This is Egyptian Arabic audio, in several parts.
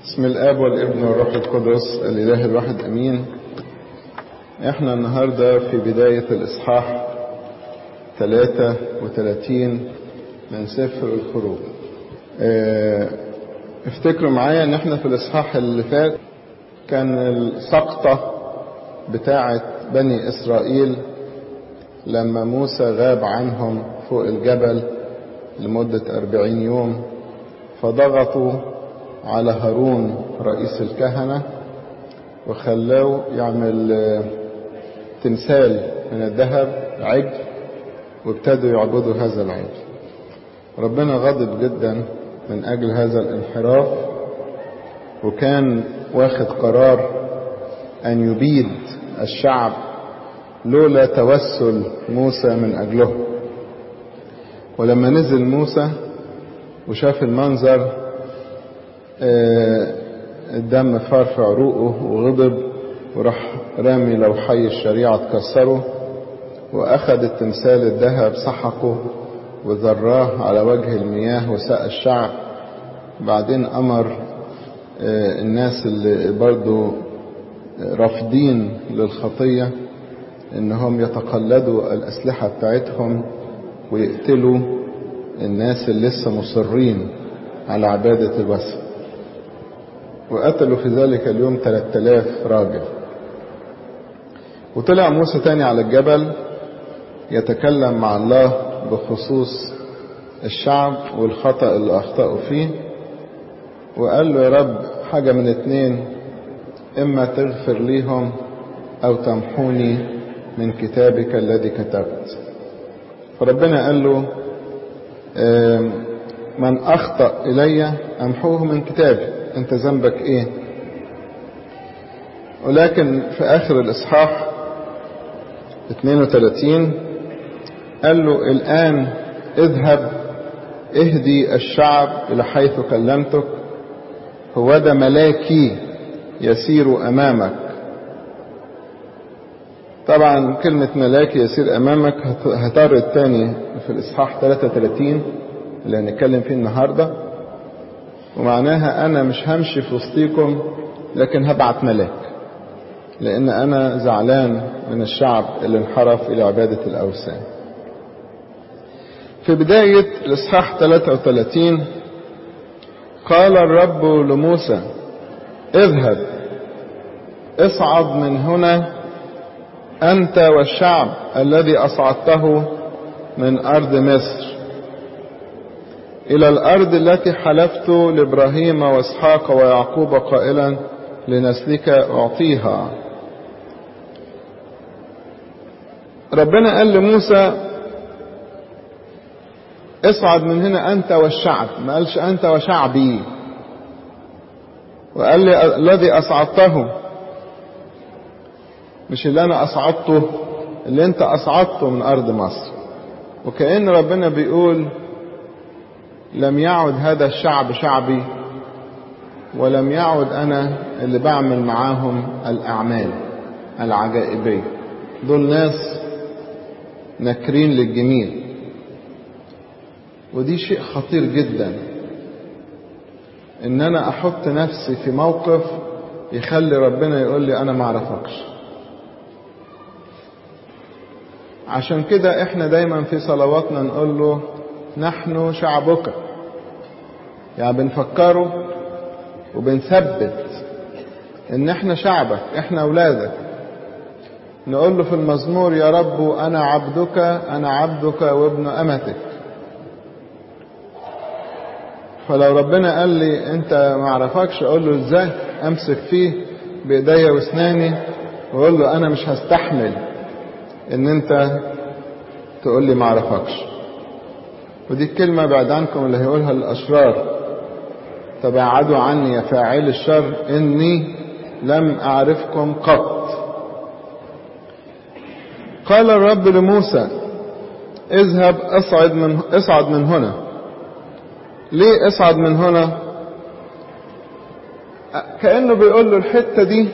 بسم الاب والابن والروح القدس الاله الواحد امين احنا النهارده في بدايه الاصحاح 33 من سفر الخروج اه افتكروا معايا ان احنا في الاصحاح اللي فات كان السقطه بتاعه بني اسرائيل لما موسى غاب عنهم فوق الجبل لمده أربعين يوم فضغطوا على هارون رئيس الكهنة وخلوه يعمل تمثال من الذهب عجل وابتدوا يعبدوا هذا العجل ربنا غضب جدا من أجل هذا الانحراف وكان واخد قرار أن يبيد الشعب لولا توسل موسى من أجله ولما نزل موسى وشاف المنظر الدم فار في عروقه وغضب وراح رامي لوحي الشريعة اتكسره وأخذ التمثال الذهب سحقه وذراه على وجه المياه وساء الشعب بعدين أمر الناس اللي برضو رافضين للخطية إنهم يتقلدوا الأسلحة بتاعتهم ويقتلوا الناس اللي لسه مصرين على عبادة الوثن وقتلوا في ذلك اليوم 3000 راجل وطلع موسى تاني على الجبل يتكلم مع الله بخصوص الشعب والخطأ اللي أخطأوا فيه وقال له يا رب حاجة من اتنين إما تغفر ليهم أو تمحوني من كتابك الذي كتبت فربنا قال له من أخطأ إلي أمحوه من كتابي أنت ذنبك إيه ولكن في آخر الإصحاح 32 قال له الآن اذهب اهدي الشعب إلى حيث كلمتك هو ده ملاكي يسير أمامك طبعا كلمة ملاكي يسير أمامك هترد تاني في الإصحاح 33 اللي هنتكلم فيه النهاردة ومعناها أنا مش همشي في وسطيكم لكن هبعت ملاك لأن أنا زعلان من الشعب اللي انحرف إلى عبادة الأوثان في بداية الإصحاح 33 قال الرب لموسى اذهب اصعد من هنا أنت والشعب الذي أصعدته من أرض مصر إلى الأرض التي حلفت لإبراهيم وإسحاق ويعقوب قائلا لنسلك أعطيها ربنا قال لموسى اصعد من هنا أنت والشعب ما قالش أنت وشعبي وقال لي الذي أصعدته مش اللي أنا أصعدته اللي أنت أصعدته من أرض مصر وكأن ربنا بيقول لم يعد هذا الشعب شعبي ولم يعد أنا اللي بعمل معاهم الأعمال العجائبية دول ناس نكرين للجميل ودي شيء خطير جدا ان انا احط نفسي في موقف يخلي ربنا يقول لي انا ما اعرفكش عشان كده احنا دايما في صلواتنا نقول له نحن شعبك يعني بنفكره وبنثبت ان احنا شعبك احنا اولادك نقول له في المزمور يا رب انا عبدك انا عبدك وابن امتك فلو ربنا قال لي انت ما اعرفكش اقول له ازاي امسك فيه بايديا واسناني واقول له انا مش هستحمل ان انت تقول لي ما اعرفكش ودي الكلمة بعد عنكم اللي هيقولها الأشرار تباعدوا عني يا فاعل الشر إني لم أعرفكم قط قال الرب لموسى اذهب اصعد من اصعد من هنا ليه اصعد من هنا كأنه بيقول له الحتة دي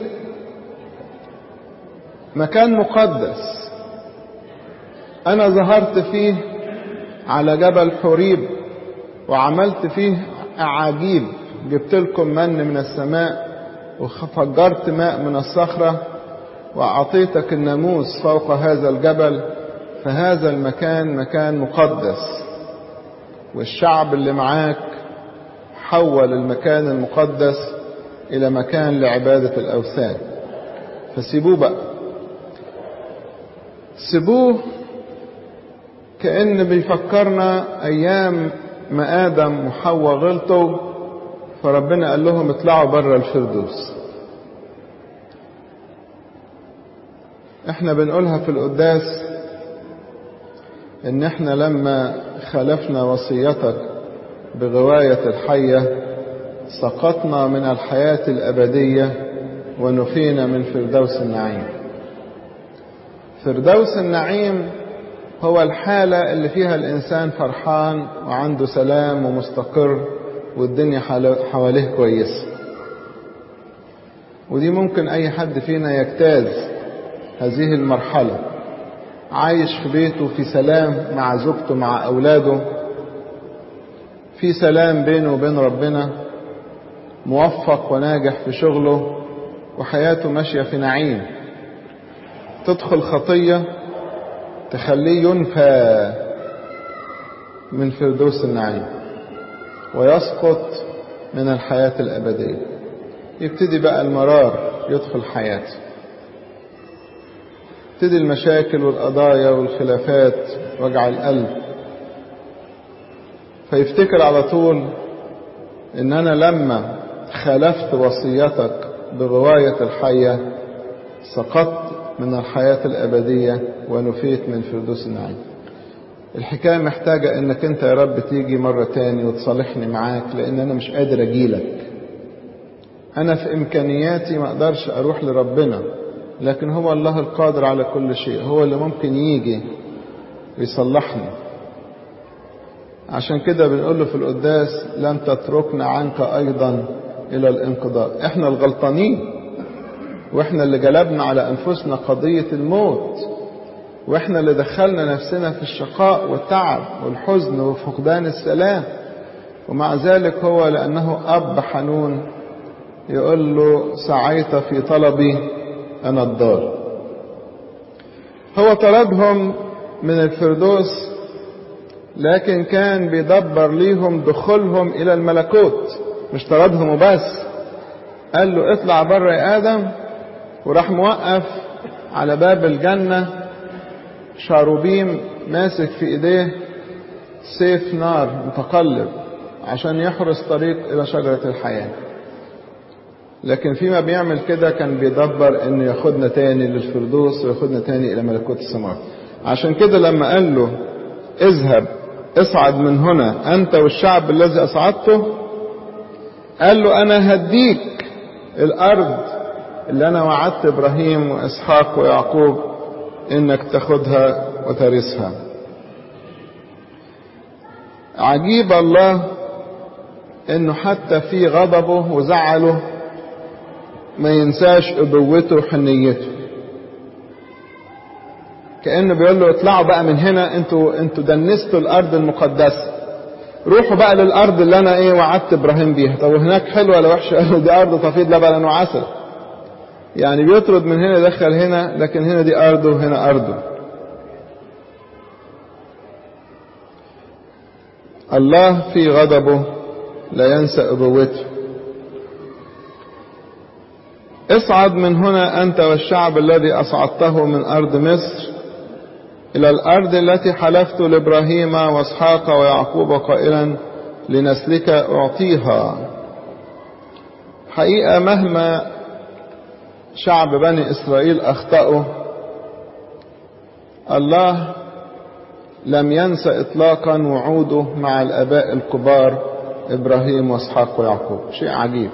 مكان مقدس أنا ظهرت فيه على جبل حريب وعملت فيه أعاجيب جبت لكم من من السماء وفجرت ماء من الصخرة وأعطيتك الناموس فوق هذا الجبل فهذا المكان مكان مقدس والشعب اللي معاك حول المكان المقدس إلى مكان لعبادة الأوثان فسيبوه بقى سيبوه كأن بيفكرنا أيام ما آدم وحواء غلطوا فربنا قال لهم اطلعوا بره الفردوس احنا بنقولها في القداس ان احنا لما خالفنا وصيتك بغواية الحية سقطنا من الحياة الأبدية ونفينا من فردوس النعيم فردوس النعيم هو الحالة اللي فيها الإنسان فرحان وعنده سلام ومستقر والدنيا حواليه كويسة ودي ممكن أي حد فينا يجتاز هذه المرحلة عايش في بيته في سلام مع زوجته مع أولاده في سلام بينه وبين ربنا موفق وناجح في شغله وحياته ماشية في نعيم تدخل خطية تخليه ينفى من فردوس النعيم ويسقط من الحياة الأبدية يبتدي بقى المرار يدخل حياته تبتدي المشاكل والقضايا والخلافات وجع القلب فيفتكر على طول ان انا لما خالفت وصيتك بغواية الحية سقطت من الحياة الأبدية ونفيت من فردوس النعيم الحكاية محتاجة انك انت يا رب تيجي مرة تاني وتصالحني معاك لان انا مش قادر اجيلك انا في امكانياتي ما اقدرش اروح لربنا لكن هو الله القادر على كل شيء هو اللي ممكن يجي ويصلحني عشان كده بنقول له في القداس لن تتركنا عنك ايضا الى الانقضاء احنا الغلطانين واحنا اللي جلبنا على انفسنا قضية الموت واحنا اللي دخلنا نفسنا في الشقاء والتعب والحزن وفقدان السلام ومع ذلك هو لانه اب حنون يقول له سعيت في طلبي انا الضال هو طردهم من الفردوس لكن كان بيدبر ليهم دخولهم الى الملكوت مش طردهم وبس قال له اطلع بره يا ادم وراح موقف على باب الجنة شاروبيم ماسك في ايديه سيف نار متقلب عشان يحرس طريق الى شجرة الحياة لكن فيما بيعمل كده كان بيدبر انه ياخدنا تاني للفردوس وياخدنا تاني الى ملكوت السماوات عشان كده لما قال له اذهب اصعد من هنا انت والشعب الذي اصعدته قال له انا هديك الارض اللي انا وعدت ابراهيم واسحاق ويعقوب انك تاخدها وترثها عجيب الله انه حتى في غضبه وزعله ما ينساش ابوته وحنيته كانه بيقول له اطلعوا بقى من هنا انتوا انتوا دنستوا الارض المقدسه روحوا بقى للارض اللي انا ايه وعدت ابراهيم بيها طب هناك حلوه ولا وحشه قالوا دي ارض تفيض لبنا وعسل يعني بيطرد من هنا يدخل هنا لكن هنا دي ارضه وهنا ارضه الله في غضبه لا ينسى ابوته اصعد من هنا انت والشعب الذي اصعدته من ارض مصر الى الارض التي حلفت لابراهيم واسحاق ويعقوب قائلا لنسلك اعطيها حقيقه مهما شعب بني اسرائيل اخطاوا الله لم ينسى اطلاقا وعوده مع الاباء الكبار ابراهيم واسحاق ويعقوب شيء عجيب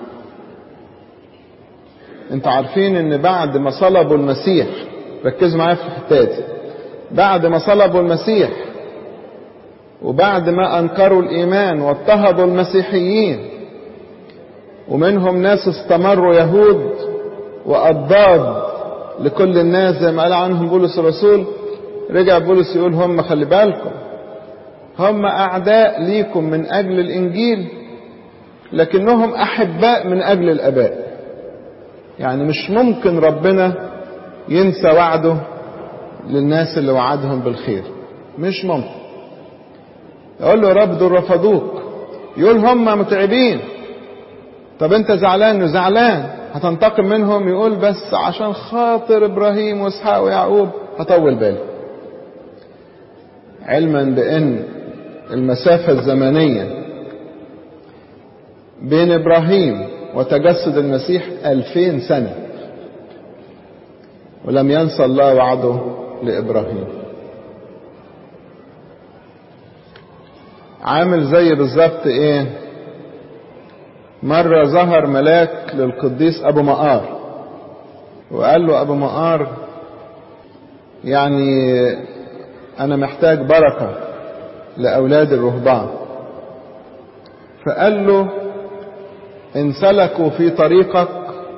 انتوا عارفين ان بعد ما صلبوا المسيح ركزوا معايا في الحته دي بعد ما صلبوا المسيح وبعد ما انكروا الايمان واضطهدوا المسيحيين ومنهم ناس استمروا يهود واضداد لكل الناس زي ما قال عنهم بولس الرسول رجع بولس يقول هم خلي بالكم هم اعداء ليكم من اجل الانجيل لكنهم أحباء من أجل الآباء يعني مش ممكن ربنا ينسى وعده للناس اللي وعدهم بالخير مش ممكن يقول له يا رب دول رفضوك يقول هم متعبين طب انت زعلان زعلان هتنتقم منهم يقول بس عشان خاطر ابراهيم واسحاق ويعقوب هطول بالي علما بان المسافه الزمنيه بين ابراهيم وتجسد المسيح ألفين سنة ولم ينسى الله وعده لإبراهيم عامل زي بالظبط ايه مرة ظهر ملاك للقديس أبو مقار وقال له أبو مقار يعني أنا محتاج بركة لأولاد الرهبان فقال له إن سلكوا في طريقك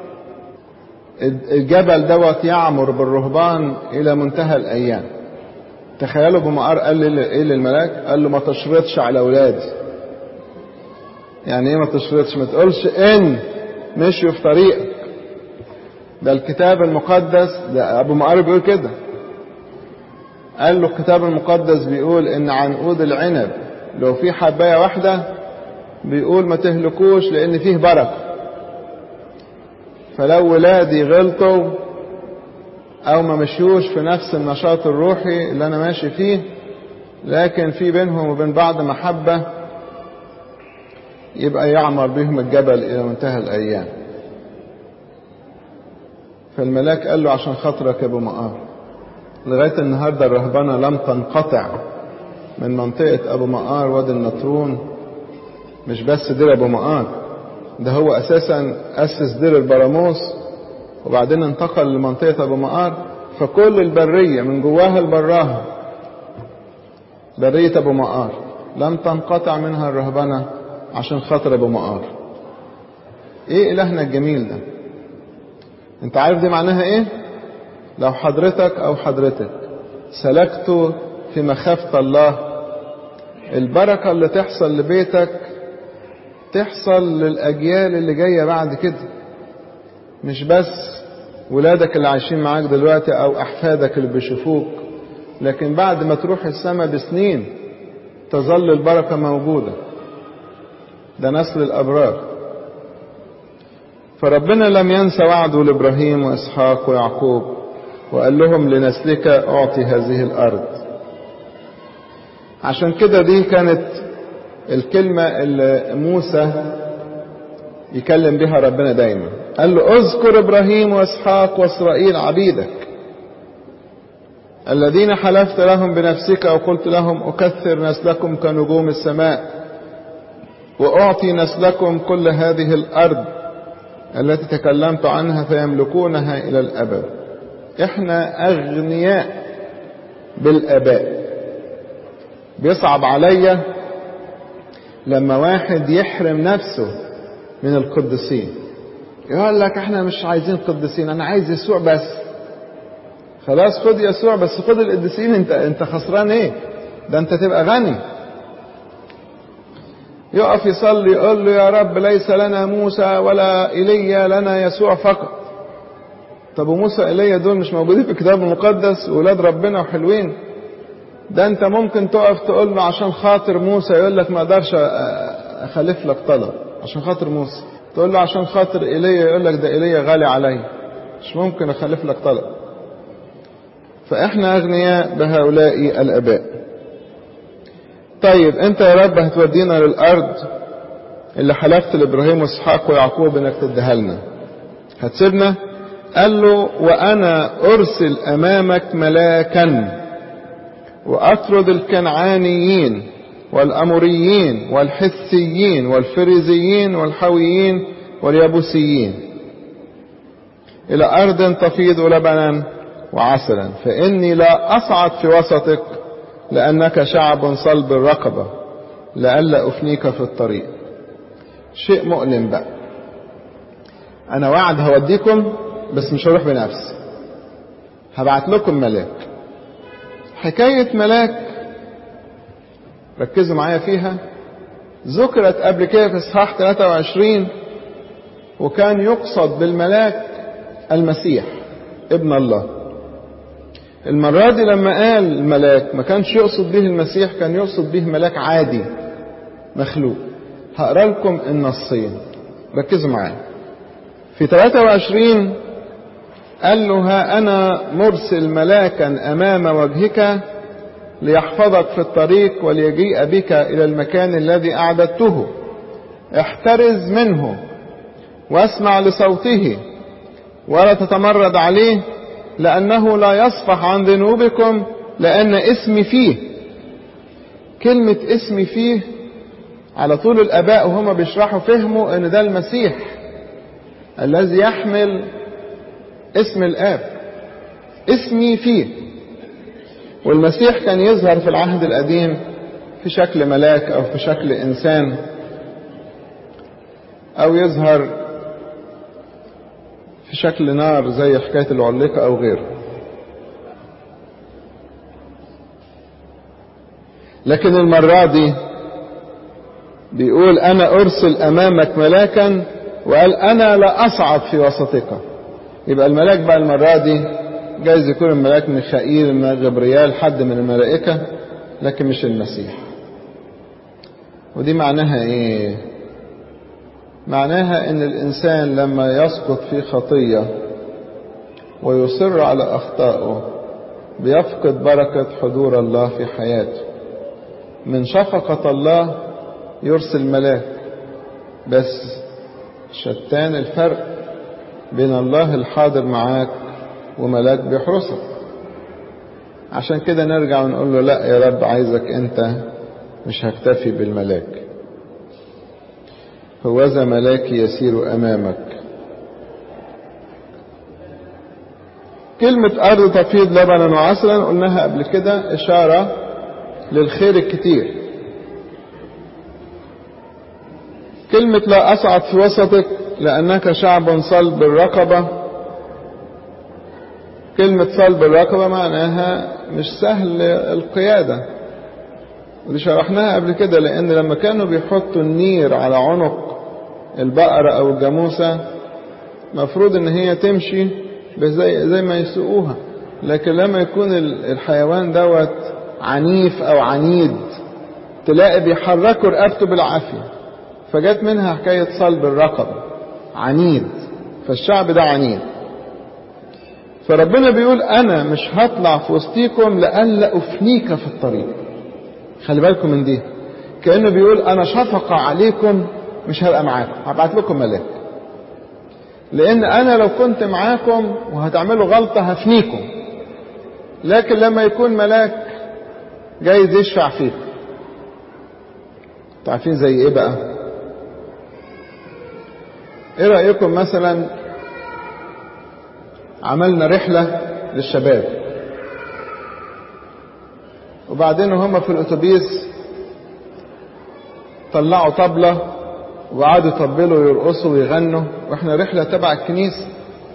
الجبل دوت يعمر بالرهبان إلى منتهى الأيام تخيلوا ابو مقار قال لي ايه للملاك قال له ما تشرطش على اولادي يعني ايه ما تشرطش ما تقولش ان مشوا في طريقك ده الكتاب المقدس ده ابو مقار بيقول كده قال له الكتاب المقدس بيقول ان عنقود العنب لو في حبايه واحده بيقول ما تهلكوش لان فيه بركه فلو ولادي غلطوا او ما مشيوش في نفس النشاط الروحي اللي انا ماشي فيه لكن في بينهم وبين بعض محبة يبقى يعمر بهم الجبل الى منتهى الايام فالملاك قال له عشان خاطرك يا ابو مقار لغاية النهاردة الرهبنة لم تنقطع من منطقة ابو مقار وادي النطرون مش بس دير ابو مقار ده هو اساسا اسس دير البراموس وبعدين انتقل لمنطقة أبو مقار فكل البرية من جواها لبراها برية أبو مقار لم تنقطع منها الرهبنة عشان خاطر أبو مقار إيه إلهنا الجميل ده أنت عارف دي معناها إيه لو حضرتك أو حضرتك سلكتوا في مخافة الله البركة اللي تحصل لبيتك تحصل للأجيال اللي جاية بعد كده مش بس ولادك اللي عايشين معاك دلوقتي او احفادك اللي بيشوفوك لكن بعد ما تروح السماء بسنين تظل البركه موجوده ده نسل الابرار فربنا لم ينسى وعده لابراهيم واسحاق ويعقوب وقال لهم لنسلك اعطي هذه الارض عشان كده دي كانت الكلمه اللي موسى يكلم بها ربنا دايما قال له اذكر ابراهيم واسحاق واسرائيل عبيدك الذين حلفت لهم بنفسك وقلت لهم اكثر نسلكم كنجوم السماء واعطي نسلكم كل هذه الارض التي تكلمت عنها فيملكونها الى الابد احنا اغنياء بالاباء بيصعب عليا لما واحد يحرم نفسه من القديسين يقول لك احنا مش عايزين قديسين انا عايز يسوع بس خلاص خد يسوع بس خد القديسين انت انت خسران ايه ده انت تبقى غني يقف يصلي يقول له يا رب ليس لنا موسى ولا ايليا لنا يسوع فقط طب وموسى ايليا دول مش موجودين في الكتاب المقدس ولاد ربنا وحلوين ده انت ممكن تقف تقول له عشان خاطر موسى يقول لك ما اقدرش اخلف لك طلب عشان خاطر موسى تقول له عشان خاطر ايليا يقول لك ده ايليا غالي علي مش ممكن اخلف لك طلب فاحنا اغنياء بهؤلاء الاباء طيب انت يا رب هتودينا للارض اللي حلفت لابراهيم واسحاق ويعقوب انك تديها لنا هتسيبنا قال له وانا ارسل امامك ملاكا واطرد الكنعانيين والاموريين والحثيين والفريزيين والحويين واليبوسيين الى ارض تفيض لبنا وعسلا فاني لا اصعد في وسطك لانك شعب صلب الرقبه لئلا افنيك في الطريق شيء مؤلم بقى انا وعد هوديكم بس مش هروح بنفسي هبعت لكم ملاك حكايه ملاك ركزوا معايا فيها ذكرت قبل كده في اصحاح 23 وكان يقصد بالملاك المسيح ابن الله المرة دي لما قال الملاك ما كانش يقصد به المسيح كان يقصد به ملاك عادي مخلوق هقرا لكم النصين ركزوا معايا في 23 قال له ها أنا مرسل ملاكا أمام وجهك ليحفظك في الطريق وليجيء بك إلى المكان الذي أعددته احترز منه واسمع لصوته ولا تتمرد عليه لأنه لا يصفح عن ذنوبكم لأن اسمي فيه كلمة اسمي فيه على طول الآباء وهم بيشرحوا فهموا أن ده المسيح الذي يحمل اسم الآب اسمي فيه والمسيح كان يظهر في العهد القديم في شكل ملاك أو في شكل إنسان أو يظهر في شكل نار زي حكاية العليقة أو غيره لكن المرة دي بيقول أنا أرسل أمامك ملاكا وقال أنا لا أصعد في وسطك يبقى الملاك بقى المرة دي جايز يكون الملاك ميخائيل من جبريال حد من الملائكة لكن مش المسيح ودي معناها ايه معناها ان الانسان لما يسقط في خطية ويصر على اخطائه بيفقد بركة حضور الله في حياته من شفقة الله يرسل ملاك بس شتان الفرق بين الله الحاضر معاك وملاك بيحرسك عشان كده نرجع ونقول له لا يا رب عايزك انت مش هكتفي بالملاك هوذا ملاكي يسير امامك كلمة أرض تفيض لبنا وعسلا قلناها قبل كده إشارة للخير الكتير كلمة لا أصعد في وسطك لأنك شعب صلب الرقبة كلمة صلب الرقبة معناها مش سهل القيادة ودي شرحناها قبل كده لأن لما كانوا بيحطوا النير على عنق البقرة أو الجاموسة مفروض إن هي تمشي زي زي ما يسوقوها لكن لما يكون الحيوان دوت عنيف أو عنيد تلاقي بيحركوا رقبته بالعافية فجت منها حكاية صلب الرقبة عنيد فالشعب ده عنيد فربنا بيقول انا مش هطلع في وسطيكم لألا افنيك في الطريق خلي بالكم من دي كأنه بيقول انا شفقة عليكم مش هبقى معاكم هبعت لكم ملاك لان انا لو كنت معاكم وهتعملوا غلطة هفنيكم لكن لما يكون ملاك جايز يشفع فيكم عارفين زي ايه بقى ايه رأيكم مثلا عملنا رحلة للشباب وبعدين هم في الاتوبيس طلعوا طبلة وقعدوا يطبلوا ويرقصوا ويغنوا واحنا رحلة تبع الكنيسة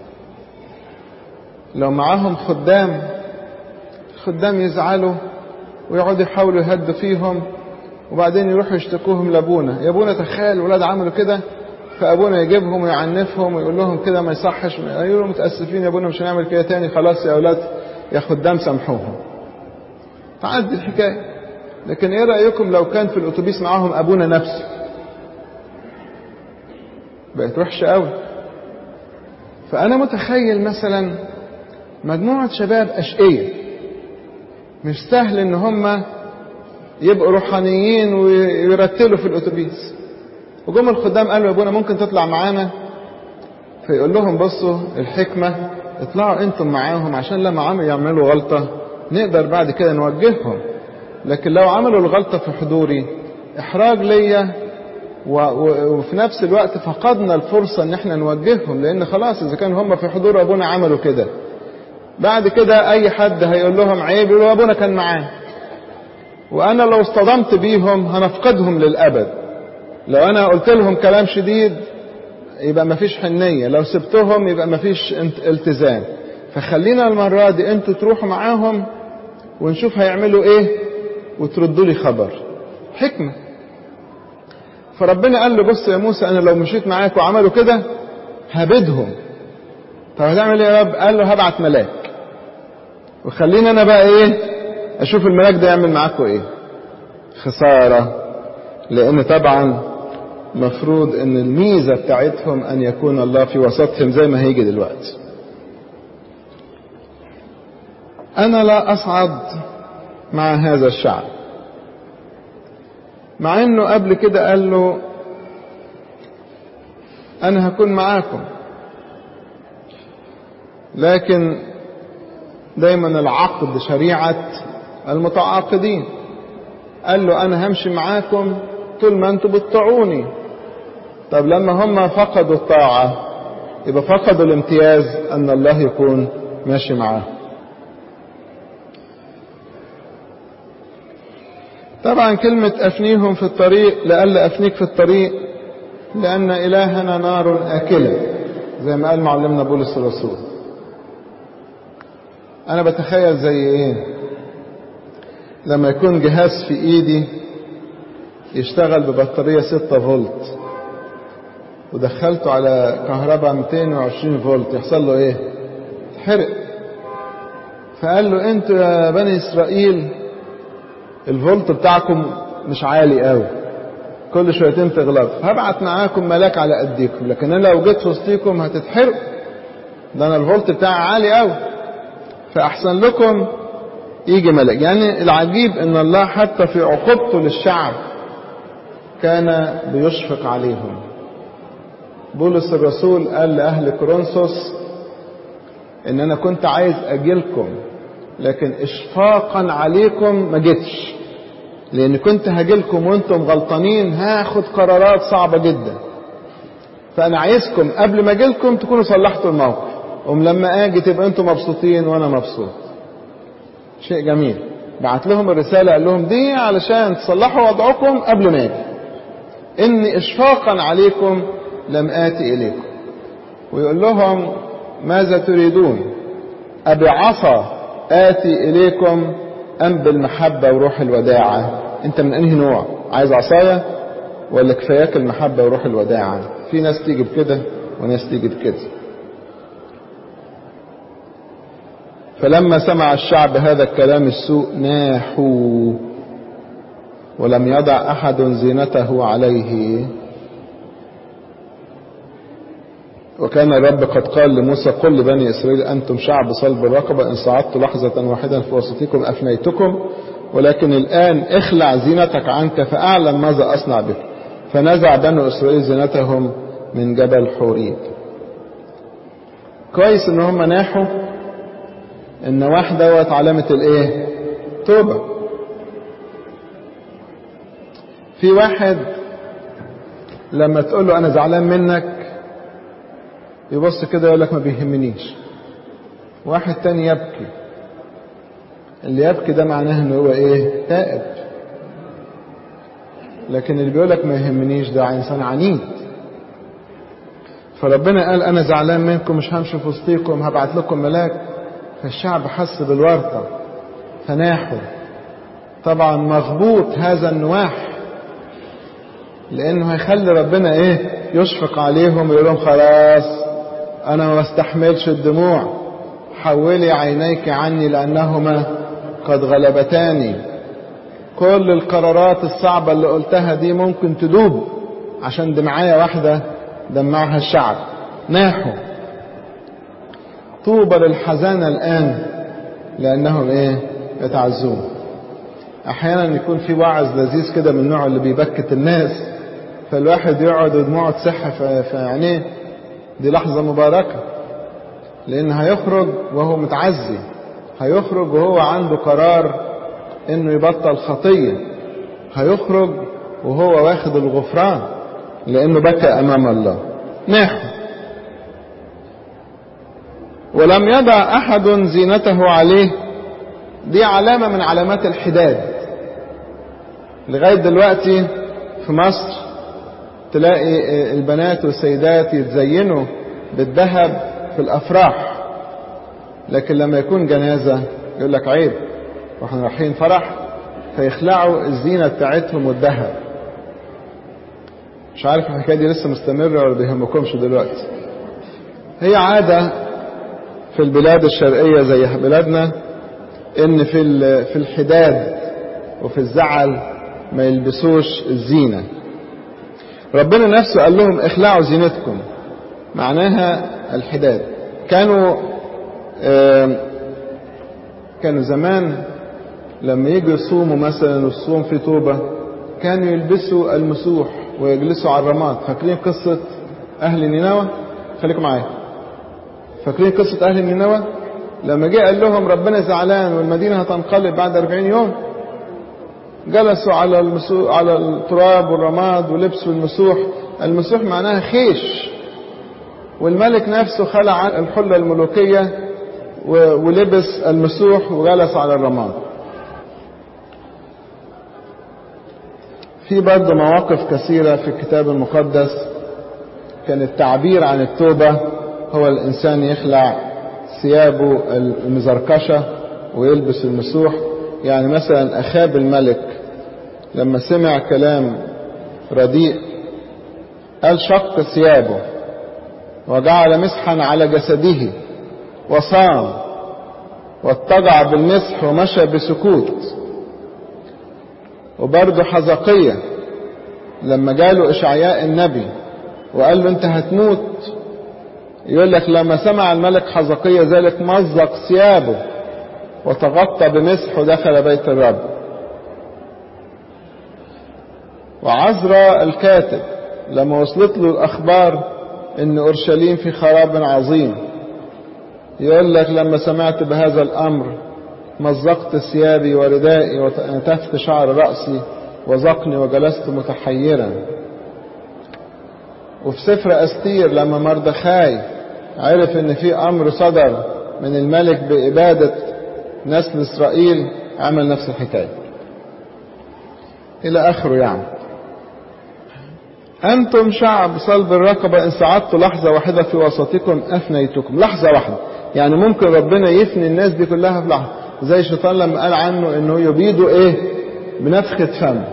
لو معاهم خدام خدام يزعلوا ويقعدوا يحاولوا يهدوا فيهم وبعدين يروحوا يشتكوهم لابونا يا ابونا تخيل ولاد عملوا كده فابونا يجيبهم ويعنفهم ويقول لهم كده ما يصحش يقولوا متاسفين يا ابونا مش هنعمل كده تاني خلاص يا اولاد يا خدام سامحوهم تعدي الحكايه لكن ايه رايكم لو كان في الاتوبيس معاهم ابونا نفسه بقت وحشه قوي فانا متخيل مثلا مجموعه شباب اشقيه مش سهل ان هم يبقوا روحانيين ويرتلوا في الاتوبيس وجم الخدام قالوا يا ابونا ممكن تطلع معانا فيقول لهم بصوا الحكمة اطلعوا انتم معاهم عشان لما عملوا يعملوا غلطة نقدر بعد كده نوجههم لكن لو عملوا الغلطة في حضوري احراج ليا وفي نفس الوقت فقدنا الفرصة ان احنا نوجههم لان خلاص اذا كانوا هم في حضور ابونا عملوا كده بعد كده اي حد هيقول لهم عيب يقولوا ابونا كان معاه وانا لو اصطدمت بيهم هنفقدهم للابد لو انا قلت لهم كلام شديد يبقى مفيش حنية لو سبتهم يبقى مفيش التزام فخلينا المرة دي انتوا تروحوا معاهم ونشوف هيعملوا ايه وتردوا لي خبر حكمة فربنا قال له بص يا موسى انا لو مشيت معاك وعملوا كده هبدهم طب هتعمل ايه يا رب قال له هبعت ملاك وخليني انا بقى ايه اشوف الملاك ده يعمل معاكم ايه خساره لان طبعا مفروض ان الميزه بتاعتهم ان يكون الله في وسطهم زي ما هيجي دلوقتي انا لا اصعد مع هذا الشعب مع انه قبل كده قال له انا هكون معاكم لكن دايما العقد شريعة المتعاقدين قال له انا همشي معاكم طول ما انتم بتطيعوني طب لما هم فقدوا الطاعة يبقى فقدوا الامتياز ان الله يكون ماشي معاهم طبعا كلمة أفنيهم في الطريق لألا أفنيك في الطريق لأن إلهنا نار آكلة زي ما قال معلمنا بولس الرسول أنا بتخيل زي إيه لما يكون جهاز في إيدي يشتغل ببطارية 6 فولت ودخلته على كهرباء 220 فولت يحصل له إيه؟ يتحرق فقال له أنتوا يا بني إسرائيل الفولت بتاعكم مش عالي قوي كل شويتين تغلطوا هبعت معاكم ملاك على قديكم لكن انا لو جيت في وسطيكم هتتحرقوا ده انا الفولت بتاعي عالي قوي فاحسن لكم يجي ملاك يعني العجيب ان الله حتى في عقوبته للشعب كان بيشفق عليهم بولس الرسول قال لاهل كورنثوس ان انا كنت عايز اجيلكم لكن اشفاقا عليكم ما جيتش لان كنت هاجيلكم وانتم غلطانين هاخد قرارات صعبه جدا فانا عايزكم قبل ما اجيلكم تكونوا صلحتوا الموقف ام لما اجي تبقى انتم مبسوطين وانا مبسوط شيء جميل بعت لهم الرساله قال لهم دي علشان تصلحوا وضعكم قبل ما اجي اني اشفاقا عليكم لم اتي اليكم ويقول لهم ماذا تريدون ابعصا آتي إليكم أم بالمحبة وروح الوداعة أنت من أنهي نوع عايز عصاية ولا كفاياك المحبة وروح الوداعة في ناس تيجي بكده وناس تيجي بكده فلما سمع الشعب هذا الكلام السوء ناحوا ولم يضع أحد زينته عليه وكان الرب قد قال لموسى قل لبني إسرائيل أنتم شعب صلب الرقبة إن صعدت لحظة واحدة في وسطكم أفنيتكم ولكن الآن اخلع زينتك عنك فأعلم ماذا أصنع بك فنزع بنو إسرائيل زينتهم من جبل حوريب كويس ان هم ناحوا النواح دوت علامة الايه توبة في واحد لما تقول له انا زعلان منك يبص كده يقول لك ما بيهمنيش واحد تاني يبكي اللي يبكي ده معناه ان هو ايه تائب لكن اللي بيقول لك ما يهمنيش ده انسان عنيد فربنا قال انا زعلان منكم مش همشي في وسطيكم هبعت لكم ملاك فالشعب حس بالورطه فناحوا طبعا مغبوط هذا النواح لانه هيخلي ربنا ايه يشفق عليهم ويقول لهم خلاص انا ما بستحملش الدموع حولي عينيك عني لانهما قد غلبتاني كل القرارات الصعبة اللي قلتها دي ممكن تدوب عشان دمعية واحدة دمعها الشعب ناحوا طوبى للحزانة الآن لأنهم إيه يتعزون أحيانا يكون في وعظ لذيذ كده من النوع اللي بيبكت الناس فالواحد يقعد ودموعه تسح في عينيه دي لحظة مباركة لأن هيخرج وهو متعزي هيخرج وهو عنده قرار إنه يبطل خطية هيخرج وهو واخد الغفران لأنه بكى أمام الله ناحو ولم يضع أحد زينته عليه دي علامة من علامات الحداد لغاية دلوقتي في مصر تلاقي البنات والسيدات يتزينوا بالذهب في الافراح لكن لما يكون جنازه يقول لك عيب واحنا رايحين فرح فيخلعوا الزينه بتاعتهم والذهب مش عارف الحكاية دي لسه مستمرة ولا بيهمكمش دلوقتي هي عادة في البلاد الشرقية زي بلادنا ان في في الحداد وفي الزعل ما يلبسوش الزينة ربنا نفسه قال لهم اخلعوا زينتكم معناها الحداد كانوا كانوا زمان لما يجوا يصوموا مثلا والصوم في توبة كانوا يلبسوا المسوح ويجلسوا على الرماد فاكرين قصة أهل نينوى خليكم معايا فاكرين قصة أهل نينوى لما جه قال لهم ربنا زعلان والمدينة هتنقلب بعد 40 يوم جلسوا على المسوح على التراب والرماد ولبسوا المسوح المسوح معناها خيش والملك نفسه خلع الحلة الملوكية ولبس المسوح وجلس على الرماد في برضه مواقف كثيرة في الكتاب المقدس كان التعبير عن التوبة هو الإنسان يخلع ثيابه المزركشة ويلبس المسوح يعني مثلا أخاب الملك لما سمع كلام رديء قال شق ثيابه وجعل مسحا على جسده وصام واتجع بالمسح ومشى بسكوت وبرضه حزقية لما جاله إشعياء النبي وقال له أنت هتموت يقول لك لما سمع الملك حزقية ذلك مزق ثيابه وتغطى بمسح ودخل بيت الرب وعزرا الكاتب لما وصلت له الأخبار إن أورشليم في خراب عظيم يقول لك لما سمعت بهذا الأمر مزقت ثيابي وردائي ونتفت شعر رأسي وزقني وجلست متحيرا وفي سفر أستير لما مردخاي عرف ان في امر صدر من الملك بإبادة نسل إسرائيل عمل نفس الحكاية إلى آخره يعني أنتم شعب صلب الرقبة إن سعدت لحظة واحدة في وسطكم أفنيتكم لحظة واحدة يعني ممكن ربنا يفني الناس دي كلها في لحظة زي الشيطان لما قال عنه انه يبيده ايه بنفخة فم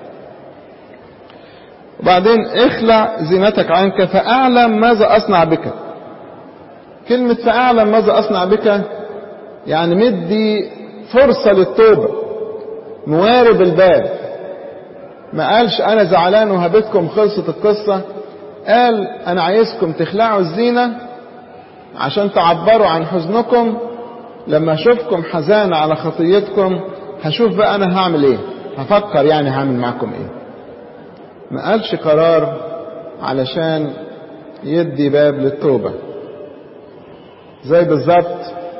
وبعدين اخلع زينتك عنك فاعلم ماذا اصنع بك كلمة فاعلم ماذا اصنع بك يعني مدي فرصة للتوبة موارب الباب ما قالش انا زعلان وهبتكم خلصت القصة قال انا عايزكم تخلعوا الزينة عشان تعبروا عن حزنكم لما اشوفكم حزان على خطيتكم هشوف بقى انا هعمل ايه هفكر يعني هعمل معكم ايه ما قالش قرار علشان يدي باب للتوبة زي بالظبط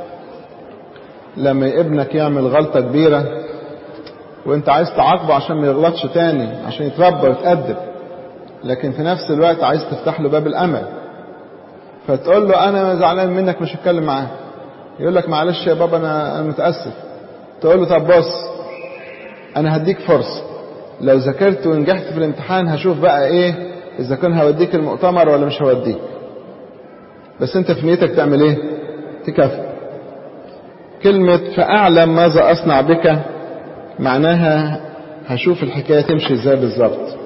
لما ابنك يعمل غلطة كبيرة وانت عايز تعاقبه عشان ما يغلطش تاني عشان يتربى ويتأدب لكن في نفس الوقت عايز تفتح له باب الامل فتقول له انا زعلان منك مش هتكلم معاه يقول لك معلش يا بابا انا انا متاسف تقول له طب بص انا هديك فرصه لو ذاكرت ونجحت في الامتحان هشوف بقى ايه اذا كان هوديك المؤتمر ولا مش هوديك بس انت في نيتك تعمل ايه تكافئ كلمة فأعلم ماذا أصنع بك معناها هشوف الحكاية تمشي ازاي بالظبط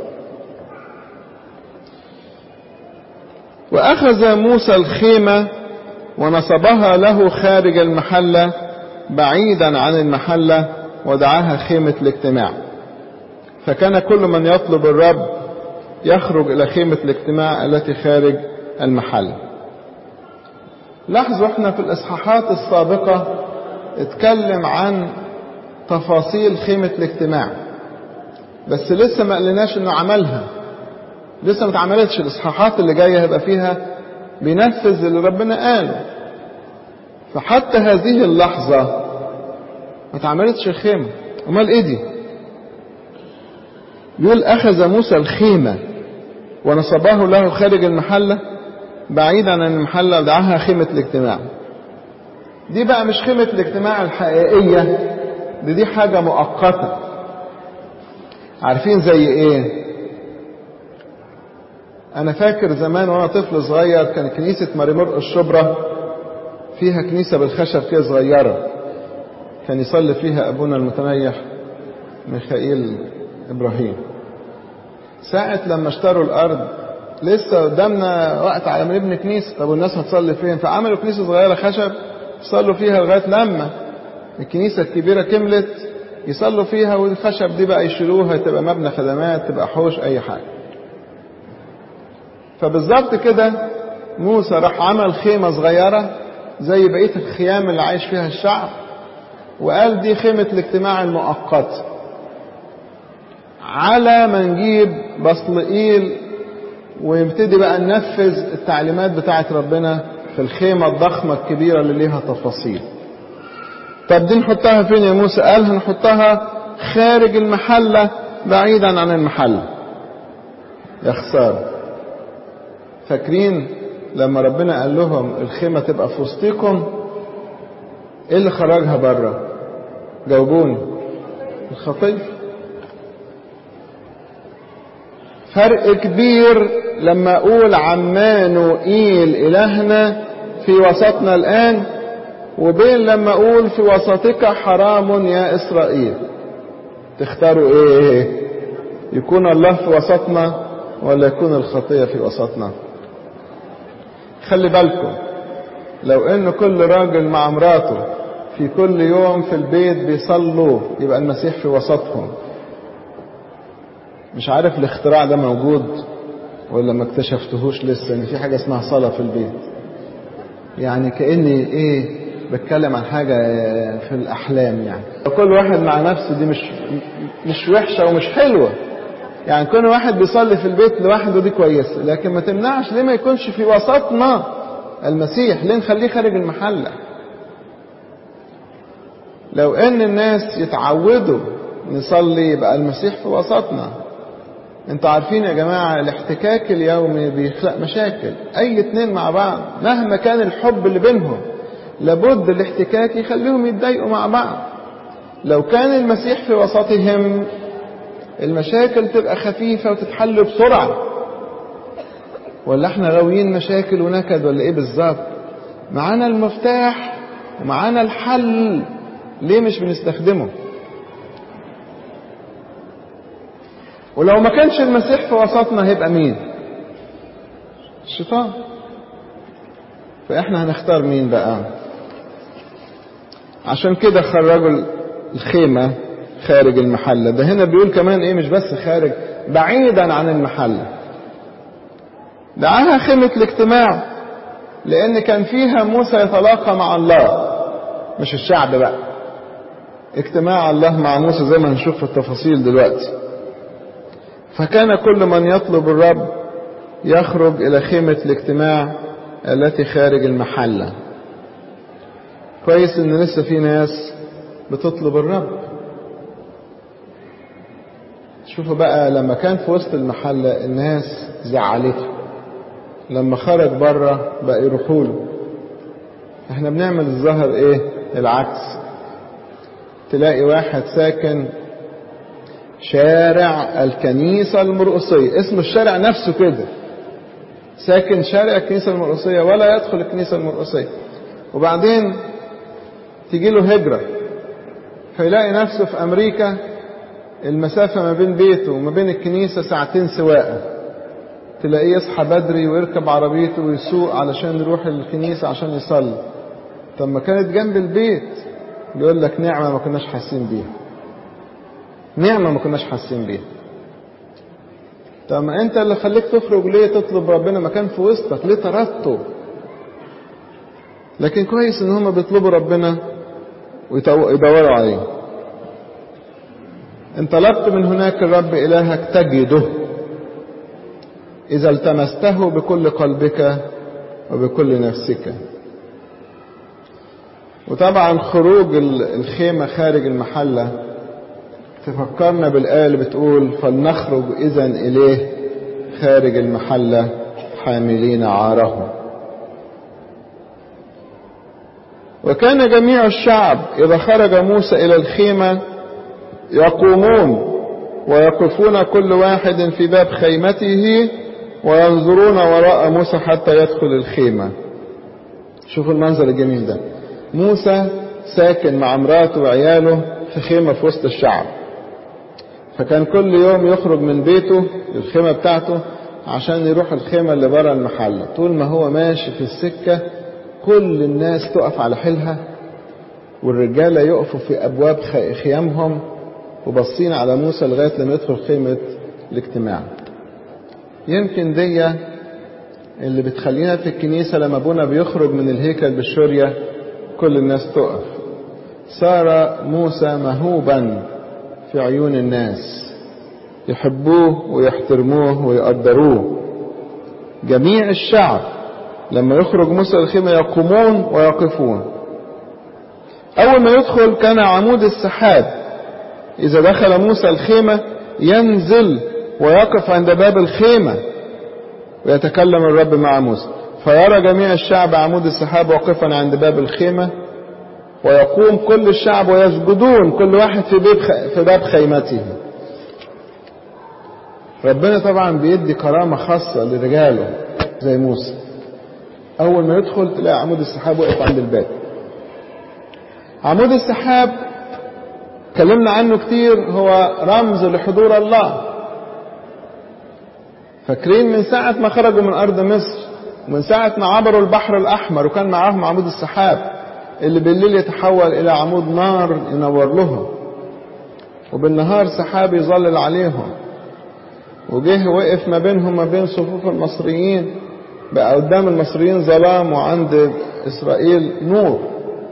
وأخذ موسى الخيمة ونصبها له خارج المحلة بعيدا عن المحلة ودعاها خيمة الاجتماع فكان كل من يطلب الرب يخرج إلى خيمة الاجتماع التي خارج المحل لاحظوا احنا في الإصحاحات السابقة اتكلم عن تفاصيل خيمة الاجتماع بس لسه ما قلناش انه عملها لسه ما اتعملتش الاصحاحات اللي جايه هيبقى فيها بينفذ اللي ربنا قاله فحتى هذه اللحظة ما اتعملتش الخيمة امال ايه دي يقول اخذ موسى الخيمة ونصبه له خارج المحلة بعيدا عن المحلة ودعاها خيمة الاجتماع دي بقى مش خيمة الاجتماع الحقيقية دي دي حاجة مؤقتة عارفين زي ايه انا فاكر زمان وانا طفل صغير كان كنيسة مريمور الشبرا فيها كنيسة بالخشب كده صغيرة كان يصلي فيها ابونا المتنيح ميخائيل ابراهيم ساعة لما اشتروا الأرض لسه قدامنا وقت على ما نبني كنيسة طب والناس هتصلي فين فعملوا كنيسة صغيرة خشب يصلوا فيها لغاية لما الكنيسة الكبيرة كملت يصلوا فيها والخشب دي بقى يشيلوها تبقى مبنى خدمات تبقى حوش أي حاجة فبالظبط كده موسى راح عمل خيمة صغيرة زي بقية الخيام اللي عايش فيها الشعب وقال دي خيمة الاجتماع المؤقت على ما نجيب بصلئيل ونبتدي بقى ننفذ التعليمات بتاعة ربنا في الخيمة الضخمة الكبيرة اللي ليها تفاصيل طب دي نحطها فين يا موسى قال هنحطها خارج المحلة بعيدا عن المحلة يا خسارة فاكرين لما ربنا قال لهم الخيمة تبقى في وسطكم ايه اللي خرجها بره جاوبوني الخطيه فرق كبير لما اقول عمانوئيل الهنا في وسطنا الان وبين لما اقول في وسطك حرام يا اسرائيل تختاروا ايه يكون الله في وسطنا ولا يكون الخطيه في وسطنا خلي بالكم لو ان كل راجل مع مراته في كل يوم في البيت بيصلوا يبقى المسيح في وسطهم مش عارف الاختراع ده موجود ولا ما اكتشفتهوش لسه ان في حاجه اسمها صلاه في البيت يعني كاني ايه بتكلم عن حاجه في الاحلام يعني كل واحد مع نفسه دي مش مش وحشه ومش حلوه يعني كل واحد بيصلي في البيت لوحده دي كويسه لكن ما تمنعش ليه ما يكونش في وسطنا المسيح ليه نخليه خارج المحله لو ان الناس يتعودوا نصلي يبقى المسيح في وسطنا انتوا عارفين يا جماعة الاحتكاك اليومي بيخلق مشاكل اي اتنين مع بعض مهما كان الحب اللي بينهم لابد الاحتكاك يخليهم يتضايقوا مع بعض لو كان المسيح في وسطهم المشاكل تبقى خفيفة وتتحل بسرعة ولا احنا غاويين مشاكل ونكد ولا ايه بالظبط معانا المفتاح ومعانا الحل ليه مش بنستخدمه ولو ما كانش المسيح في وسطنا هيبقى مين الشيطان فاحنا هنختار مين بقى عشان كده خرجوا الخيمة خارج المحلة ده هنا بيقول كمان ايه مش بس خارج بعيدا عن المحلة دعاها خيمة الاجتماع لان كان فيها موسى يتلاقى مع الله مش الشعب بقى اجتماع الله مع موسى زي ما هنشوف في التفاصيل دلوقتي فكان كل من يطلب الرب يخرج إلى خيمة الاجتماع التي خارج المحلة كويس إن لسه في ناس بتطلب الرب شوفوا بقى لما كان في وسط المحلة الناس زعلته لما خرج بره بقى يروحوا له احنا بنعمل الظاهر ايه العكس تلاقي واحد ساكن شارع الكنيسة المرقصية اسم الشارع نفسه كده ساكن شارع الكنيسة المرقصية ولا يدخل الكنيسة المرقصية وبعدين تيجي له هجرة فيلاقي نفسه في أمريكا المسافة ما بين بيته وما بين الكنيسة ساعتين سواقة تلاقيه يصحى بدري ويركب عربيته ويسوق علشان يروح الكنيسة عشان يصلي طب ما كانت جنب البيت بيقول لك نعمة ما كناش حاسين بيها نعمة ما كناش حاسين بيها طب ما انت اللي خليك تخرج ليه تطلب ربنا مكان في وسطك ليه طردته لكن كويس ان هم بيطلبوا ربنا ويدوروا عليه ان طلبت من هناك الرب الهك تجده اذا التمسته بكل قلبك وبكل نفسك وطبعا خروج الخيمة خارج المحلة تفكرنا بالآية اللي بتقول فلنخرج إذا إليه خارج المحلة حاملين عاره وكان جميع الشعب إذا خرج موسى إلى الخيمة يقومون ويقفون كل واحد في باب خيمته وينظرون وراء موسى حتى يدخل الخيمة شوفوا المنظر الجميل ده موسى ساكن مع مراته وعياله في خيمة في وسط الشعب فكان كل يوم يخرج من بيته الخيمة بتاعته عشان يروح الخيمة اللي بره المحلة طول ما هو ماشي في السكة كل الناس تقف على حيلها والرجالة يقفوا في أبواب خيامهم وبصين على موسى لغاية لما يدخل خيمة الاجتماع يمكن دي اللي بتخلينا في الكنيسة لما ابونا بيخرج من الهيكل بالشورية كل الناس تقف صار موسى مهوبا في عيون الناس يحبوه ويحترموه ويقدروه جميع الشعب لما يخرج موسى الخيمة يقومون ويقفون أول ما يدخل كان عمود السحاب إذا دخل موسى الخيمة ينزل ويقف عند باب الخيمة ويتكلم الرب مع موسى فيرى جميع الشعب عمود السحاب واقفا عند باب الخيمة ويقوم كل الشعب ويسجدون كل واحد في باب في باب خيمته ربنا طبعا بيدي كرامة خاصة لرجاله زي موسى أول ما يدخل تلاقي عمود السحاب واقف عند الباب عمود السحاب اتكلمنا عنه كتير هو رمز لحضور الله فاكرين من ساعة ما خرجوا من أرض مصر ومن ساعة ما عبروا البحر الأحمر وكان معاهم عمود السحاب اللي بالليل يتحول إلى عمود نار ينور لهم وبالنهار سحاب يظلل عليهم وجه وقف ما بينهم ما بين صفوف المصريين بقى قدام المصريين ظلام وعند إسرائيل نور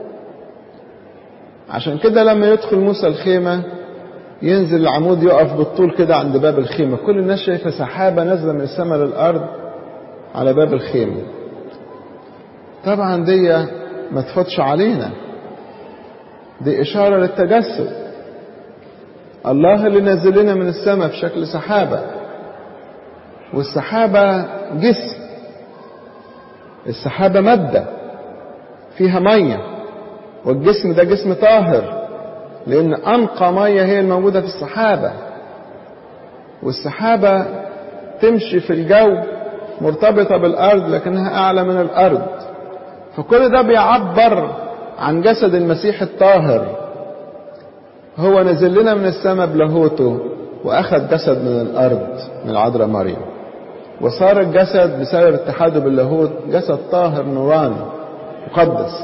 عشان كده لما يدخل موسى الخيمة ينزل العمود يقف بالطول كده عند باب الخيمة كل الناس شايفة سحابة نازلة من السماء للأرض على باب الخيمة طبعا دي ما تفوتش علينا دي إشارة للتجسد الله اللي نازل لنا من السماء في شكل سحابة والسحابة جسم السحابة مادة فيها مية والجسم ده جسم طاهر لأن أنقى مية هي الموجودة في السحابة والسحابة تمشي في الجو مرتبطة بالأرض لكنها أعلى من الأرض فكل ده بيعبر عن جسد المسيح الطاهر هو نزل لنا من السماء بلاهوته وأخذ جسد من الأرض من العذراء مريم وصار الجسد بسبب اتحاده باللاهوت جسد طاهر نوراني مقدس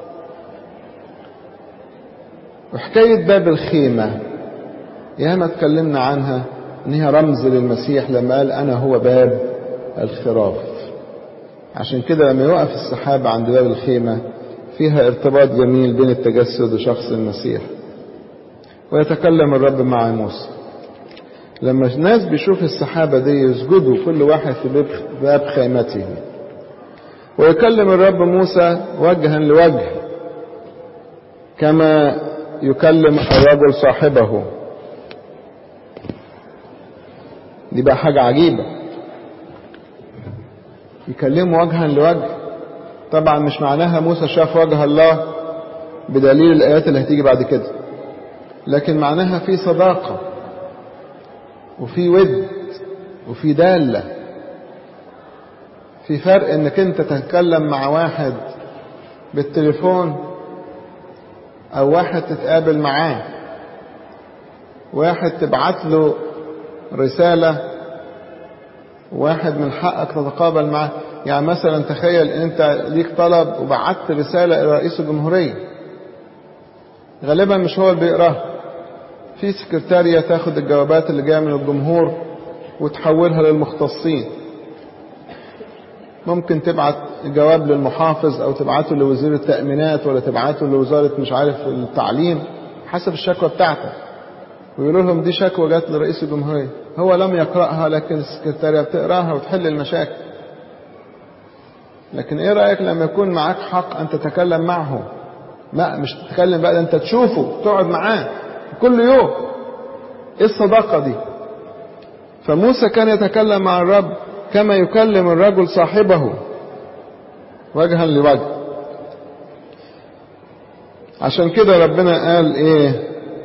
وحكاية باب الخيمة ياما اتكلمنا عنها ان هي رمز للمسيح لما قال انا هو باب الخراف عشان كده لما يوقف السحابة عند باب الخيمة فيها ارتباط جميل بين التجسد وشخص المسيح ويتكلم الرب مع موسى لما الناس بيشوف السحابة دي يسجدوا كل واحد في باب خيمته ويكلم الرب موسى وجها لوجه كما يكلم الرجل صاحبه دي بقى حاجة عجيبة يكلمه وجها لوجه طبعا مش معناها موسى شاف وجه الله بدليل الآيات اللي هتيجي بعد كده لكن معناها في صداقة وفي ود وفي دالة في فرق انك انت تتكلم مع واحد بالتليفون او واحد تتقابل معاه واحد تبعت له رسالة واحد من حقك تتقابل معاه يعني مثلا تخيل انت ليك طلب وبعت رسالة الى رئيس الجمهورية غالبا مش هو اللي بيقراها في سكرتارية تاخد الجوابات اللي جاية من الجمهور وتحولها للمختصين ممكن تبعت جواب للمحافظ او تبعته لوزير التأمينات ولا تبعته لوزارة مش عارف التعليم حسب الشكوى بتاعتك ويقولوا لهم دي شكوى جت لرئيس الجمهورية هو لم يقرأها لكن السكرتارية بتقراها وتحل المشاكل لكن ايه رأيك لما يكون معاك حق ان تتكلم معه لا مش تتكلم بقى ده انت تشوفه تقعد معاه كل يوم ايه الصداقة دي فموسى كان يتكلم مع الرب كما يكلم الرجل صاحبه وجها لوجه عشان كده ربنا قال ايه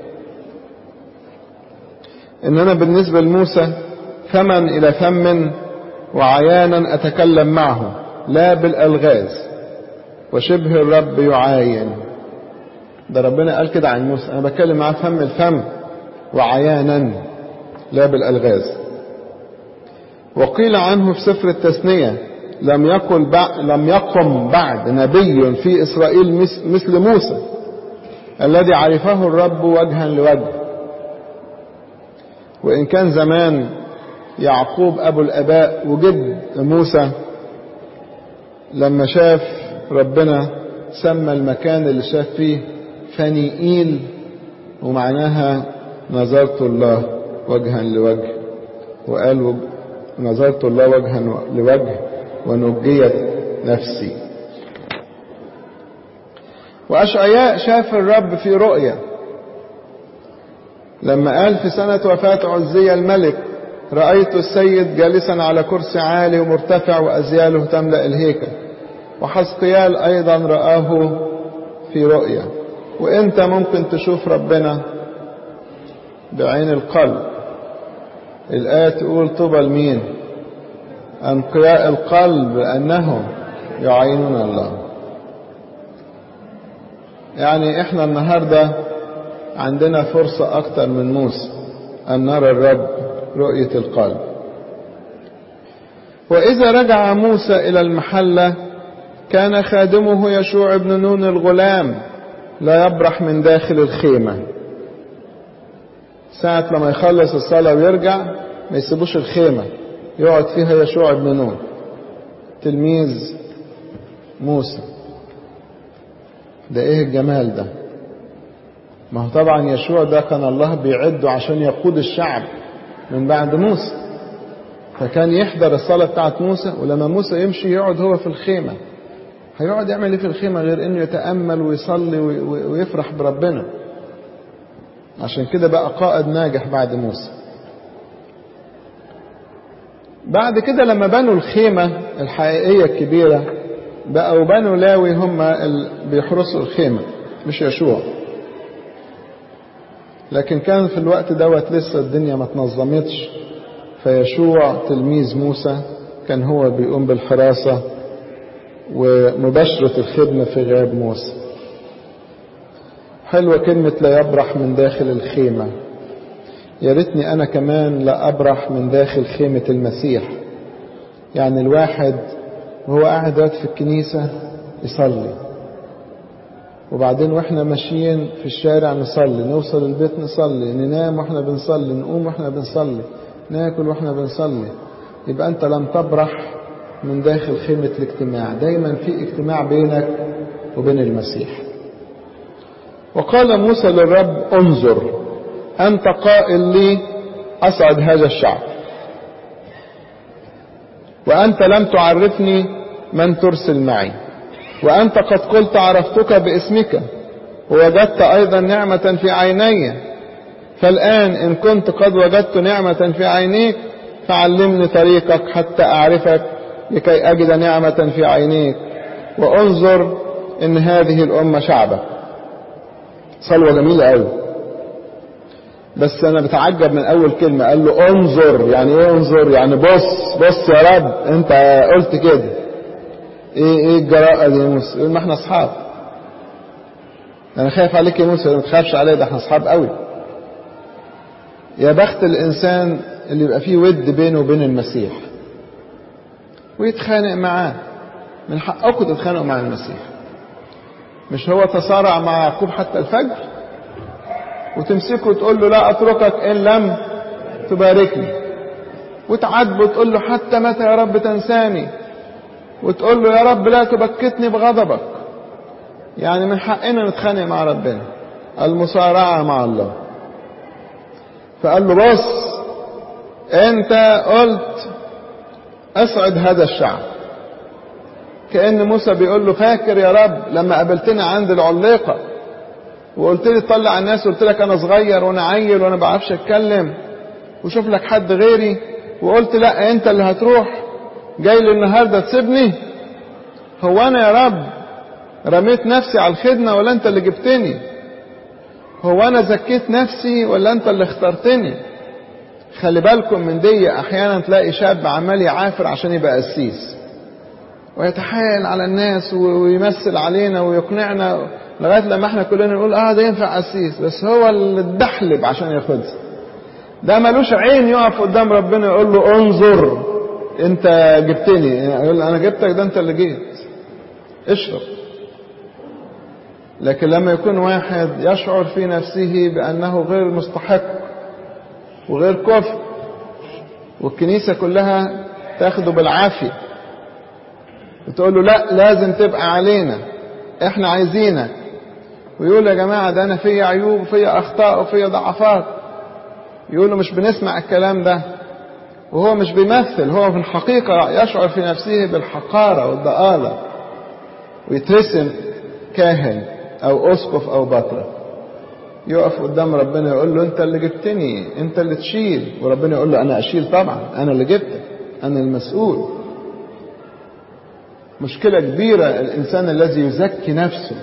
ان انا بالنسبة لموسى فما الى فم وعيانا اتكلم معه لا بالالغاز وشبه الرب يعاين ده ربنا قال كده عن موسى انا بتكلم معاه فم الفم وعيانا لا بالألغاز وقيل عنه في سفر التثنية لم يقل بع... لم يقم بعد نبي في إسرائيل مثل موسى الذي عرفه الرب وجها لوجه وإن كان زمان يعقوب أبو الأباء وجد موسى لما شاف ربنا سمى المكان اللي شاف فيه فنيئيل ومعناها نظرت الله وجها لوجه وقال نظرت الله وجها لوجه ونجيت نفسي وأشعياء شاف الرب في رؤية لما قال في سنة وفاة عزية الملك رأيت السيد جالسا على كرسي عالي ومرتفع وأزياله تملأ الهيكل وحسقيال أيضا رآه في رؤية وانت ممكن تشوف ربنا بعين القلب الآية تقول طوبى لمين أنقياء القلب أنهم يعينون الله يعني احنا النهاردة عندنا فرصة أكتر من موسى أن نرى الرب رؤية القلب وإذا رجع موسى إلى المحلة كان خادمه يشوع بن نون الغلام لا يبرح من داخل الخيمة ساعة لما يخلص الصلاة ويرجع ما يسيبوش الخيمة يقعد فيها يشوع بن نون تلميذ موسى ده ايه الجمال ده ما هو طبعا يشوع ده كان الله بيعده عشان يقود الشعب من بعد موسى فكان يحضر الصلاة بتاعت موسى ولما موسى يمشي يقعد هو في الخيمة هيقعد يعمل ايه في الخيمة غير انه يتأمل ويصلي ويفرح بربنا عشان كده بقى قائد ناجح بعد موسى بعد كده لما بنوا الخيمة الحقيقية الكبيرة بقوا بنوا لاوي هم اللي بيحرسوا الخيمة مش يشوع لكن كان في الوقت دوت لسه الدنيا ما تنظمتش فيشوع تلميذ موسى كان هو بيقوم بالحراسة ومباشرة الخدمة في غياب موسى حلوة كلمة لا يبرح من داخل الخيمة يا ريتني أنا كمان لا أبرح من داخل خيمة المسيح يعني الواحد وهو قاعد وقت في الكنيسة يصلي وبعدين واحنا ماشيين في الشارع نصلي نوصل البيت نصلي ننام واحنا بنصلي نقوم واحنا بنصلي ناكل واحنا بنصلي يبقى انت لم تبرح من داخل خيمة الاجتماع دايما في اجتماع بينك وبين المسيح وقال موسى للرب انظر أنت قائل لي أصعد هذا الشعب وأنت لم تعرفني من ترسل معي وأنت قد قلت عرفتك باسمك ووجدت أيضا نعمة في عيني فالآن إن كنت قد وجدت نعمة في عينيك فعلمني طريقك حتى أعرفك لكي أجد نعمة في عينيك وانظر إن هذه الأمة شعبك صلوة جميلة أوي بس أنا بتعجب من أول كلمة قال له انظر يعني إيه انظر يعني بص بص يا رب أنت قلت كده إيه إيه الجراءة دي يا موسى يقول ما إحنا أصحاب أنا خايف عليك يا موسى ما تخافش عليا ده إحنا أصحاب قوي يا بخت الإنسان اللي يبقى فيه ود بينه وبين المسيح ويتخانق معاه من حقكم تتخانقوا مع المسيح مش هو تصارع مع يعقوب حتى الفجر وتمسكه وتقول له لا اتركك ان لم تباركني وتعاتبه وتقول له حتى متى يا رب تنساني وتقول له يا رب لا تبكتني بغضبك يعني من حقنا نتخانق مع ربنا المصارعة مع الله فقال له بص انت قلت اسعد هذا الشعب كأن موسى بيقول له فاكر يا رب لما قابلتني عند العليقة وقلت لي طلع الناس وقلت لك انا صغير وانا عيل وانا بعرفش اتكلم وشوف لك حد غيري وقلت لا انت اللي هتروح جاي لي النهارده تسيبني هو انا يا رب رميت نفسي على الخدمة ولا انت اللي جبتني هو انا زكيت نفسي ولا انت اللي اخترتني خلي بالكم من دي احيانا تلاقي شاب عمال يعافر عشان يبقى قسيس ويتحايل على الناس ويمثل علينا ويقنعنا لغايه لما احنا كلنا نقول اه ده ينفع قسيس بس هو اللي اتدحلب عشان ياخدها ده ملوش عين يقف قدام ربنا يقول له انظر انت جبتني يقول له انا جبتك ده انت اللي جيت اشرب لكن لما يكون واحد يشعر في نفسه بانه غير مستحق وغير كفء والكنيسة كلها تاخده بالعافية وتقول له لا لازم تبقى علينا احنا عايزينك ويقول يا جماعة ده انا فيا عيوب وفيا اخطاء وفيا ضعفات يقولوا مش بنسمع الكلام ده وهو مش بيمثل هو في الحقيقة يشعر في نفسه بالحقارة والضآلة ويترسم كاهن أو أسقف أو بطرة يقف قدام ربنا يقول له أنت اللي جبتني أنت اللي تشيل وربنا يقول له أنا أشيل طبعا أنا اللي جبتك أنا المسؤول مشكلة كبيرة الإنسان الذي يزكي نفسه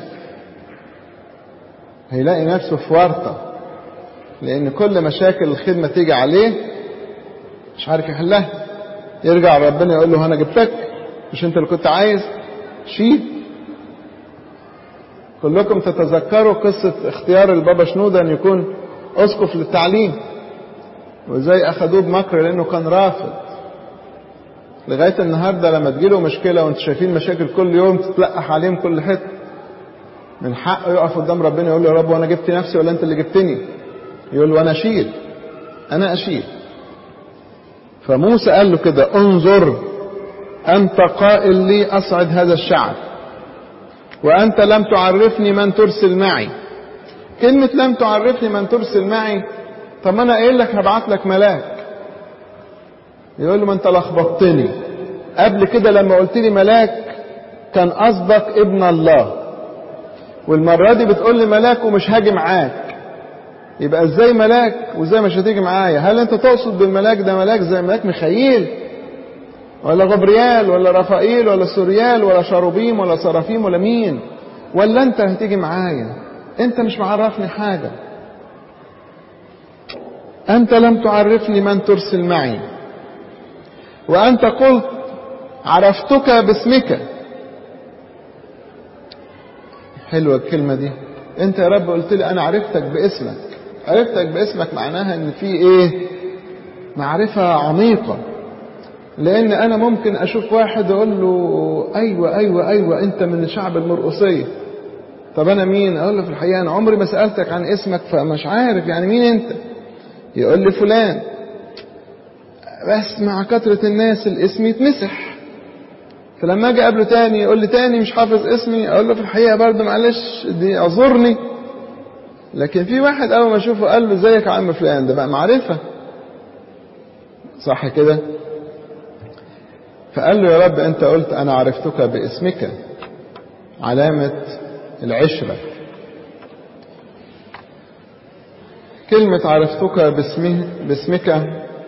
هيلاقي نفسه في ورطة لأن كل مشاكل الخدمة تيجي عليه مش عارف يحلها يرجع ربنا يقول له أنا جبتك مش أنت اللي كنت عايز شيل كلكم تتذكروا قصة اختيار البابا شنودة أن يكون أسقف للتعليم وإزاي أخدوه بمكر لأنه كان رافض لغاية النهاردة لما تجيله مشكلة وانتوا شايفين مشاكل كل يوم تتلقح عليهم كل حتة من حقه يقف قدام ربنا يقول له يا رب وانا جبت نفسي ولا انت اللي جبتني يقول له انا اشيل انا اشيل فموسى قال له كده انظر انت قائل لي اصعد هذا الشعب وانت لم تعرفني من ترسل معي كلمة لم تعرفني من ترسل معي طب انا قايل لك هبعت لك ملاك يقول له ما انت لخبطتني قبل كده لما قلت لي ملاك كان قصدك ابن الله والمرة دي بتقول لي ملاك ومش هاجي معاك يبقى ازاي ملاك وازاي مش هتيجي معايا هل انت تقصد بالملاك ده ملاك زي ملاك ميخائيل ولا غبريال ولا رفائيل ولا سوريال ولا شاروبيم ولا سرافيم ولا مين ولا انت هتيجي معايا انت مش معرفني حاجة انت لم تعرفني من ترسل معي وانت قلت عرفتك باسمك حلوة الكلمة دي انت يا رب قلت لي انا عرفتك باسمك عرفتك باسمك معناها ان في ايه معرفة عميقة لان انا ممكن اشوف واحد اقول له ايوه ايوه ايوه انت من شعب المرقصية طب انا مين اقول له في الحقيقة انا عمري ما سألتك عن اسمك فمش عارف يعني مين انت يقول لي فلان بس مع كثرة الناس الاسم يتمسح فلما اجي اقابله تاني يقول لي تاني مش حافظ اسمي اقول له في الحقيقه برضه معلش دي اعذرني لكن في واحد اول ما اشوفه قال له ازيك يا عم فلان ده بقى معرفه صح كده فقال له يا رب انت قلت انا عرفتك باسمك علامه العشره كلمه عرفتك باسمه باسمك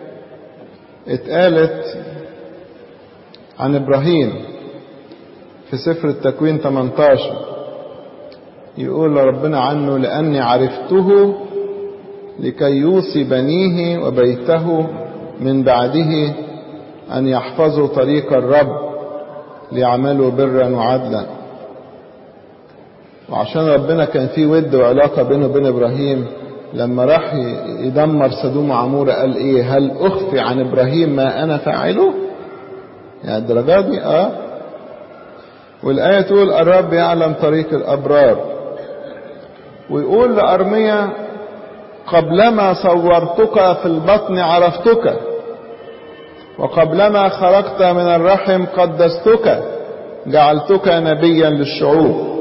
اتقالت عن إبراهيم في سفر التكوين 18 يقول ربنا عنه لأني عرفته لكي يوصي بنيه وبيته من بعده أن يحفظوا طريق الرب ليعملوا برا وعدلا وعشان ربنا كان في ود وعلاقة بينه وبين إبراهيم لما راح يدمر سدوم وعمورة قال إيه هل أخفي عن إبراهيم ما أنا فاعله يعني الدرجة دي اه والآية تقول الرب يعلم طريق الأبرار ويقول لأرميا قبلما صورتك في البطن عرفتك وقبلما خرجت من الرحم قدستك جعلتك نبيا للشعوب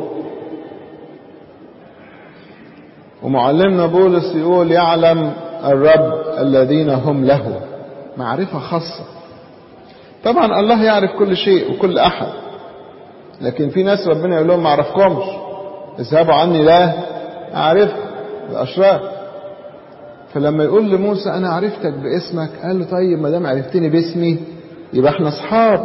ومعلمنا بولس يقول يعلم الرب الذين هم له معرفة خاصة طبعا الله يعرف كل شيء وكل احد لكن في ناس ربنا يقول لهم ما اعرفكمش اذهبوا عني لا اعرفكم الاشرار فلما يقول لموسى انا عرفتك باسمك قال له طيب ما دام عرفتني باسمي يبقى احنا اصحاب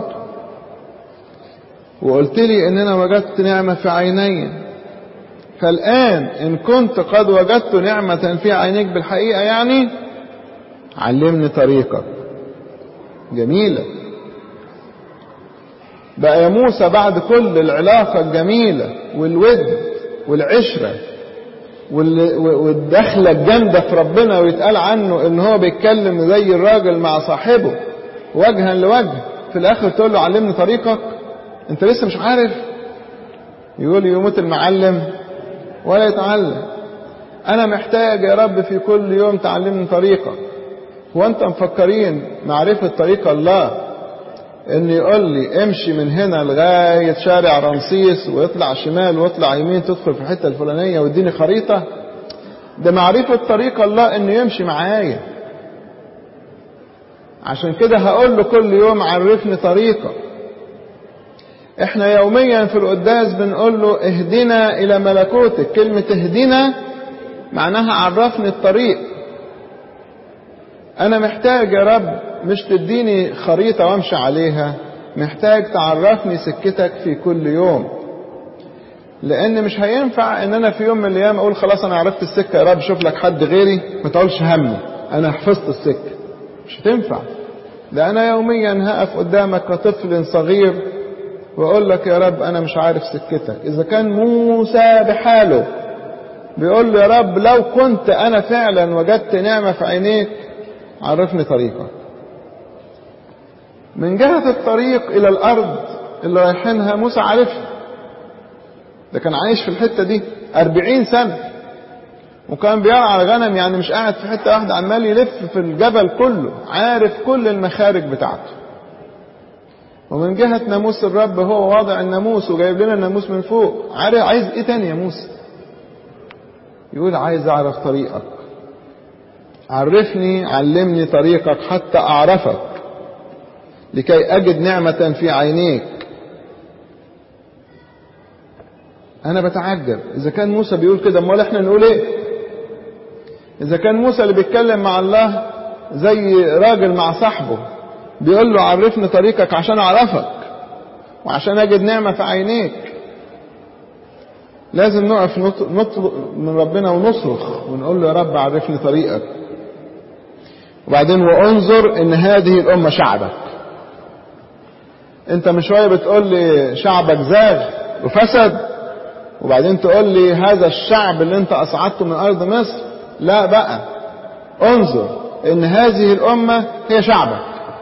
وقلت لي ان انا وجدت نعمه في عيني فالان ان كنت قد وجدت نعمه في عينيك بالحقيقه يعني علمني طريقك جميله بقى يا موسى بعد كل العلاقة الجميلة والود والعشرة والدخلة الجامدة في ربنا ويتقال عنه ان هو بيتكلم زي الراجل مع صاحبه وجها لوجه في الاخر تقول له علمني طريقك انت لسه مش عارف يقول يموت المعلم ولا يتعلم انا محتاج يا رب في كل يوم تعلمني طريقك هو انت مفكرين معرفة طريق الله ان يقول لي امشي من هنا لغاية شارع رمسيس ويطلع شمال ويطلع يمين تدخل في الحتة الفلانية ويديني خريطة ده معرفة طريق الله انه يمشي معايا عشان كده هقول له كل يوم عرفني طريقك احنا يوميا في القداس بنقول له اهدنا الى ملكوتك كلمة اهدنا معناها عرفني الطريق انا محتاج يا رب مش تديني خريطة وامشي عليها محتاج تعرفني سكتك في كل يوم لان مش هينفع ان انا في يوم من الايام اقول خلاص انا عرفت السكة يا رب شوف لك حد غيري ما تقولش همي انا حفظت السكة مش هتنفع ده انا يوميا هقف قدامك كطفل صغير واقول لك يا رب انا مش عارف سكتك اذا كان موسى بحاله بيقول له يا رب لو كنت انا فعلا وجدت نعمة في عينيك عرفني طريقك من جهة الطريق الى الارض اللي رايحينها موسى عارفها ده كان عايش في الحتة دي أربعين سنة وكان بيرعى الغنم يعني مش قاعد في حتة واحدة عمال يلف في الجبل كله عارف كل المخارج بتاعته ومن جهة ناموس الرب هو واضع الناموس وجايب لنا الناموس من فوق عارف عايز ايه تاني يا موسى يقول عايز اعرف طريقك عرفني علمني طريقك حتى اعرفك لكي اجد نعمة في عينيك انا بتعجب اذا كان موسى بيقول كده امال احنا نقول ايه اذا كان موسى اللي بيتكلم مع الله زي راجل مع صاحبه بيقول له عرفني طريقك عشان اعرفك وعشان اجد نعمة في عينيك لازم نقف نطلب من ربنا ونصرخ ونقول له يا رب عرفني طريقك وبعدين وانظر ان هذه الامة شعبك انت من شوية بتقول لي شعبك زاغ وفسد وبعدين تقول لي هذا الشعب اللي انت اصعدته من ارض مصر لا بقى انظر ان هذه الامة هي شعبك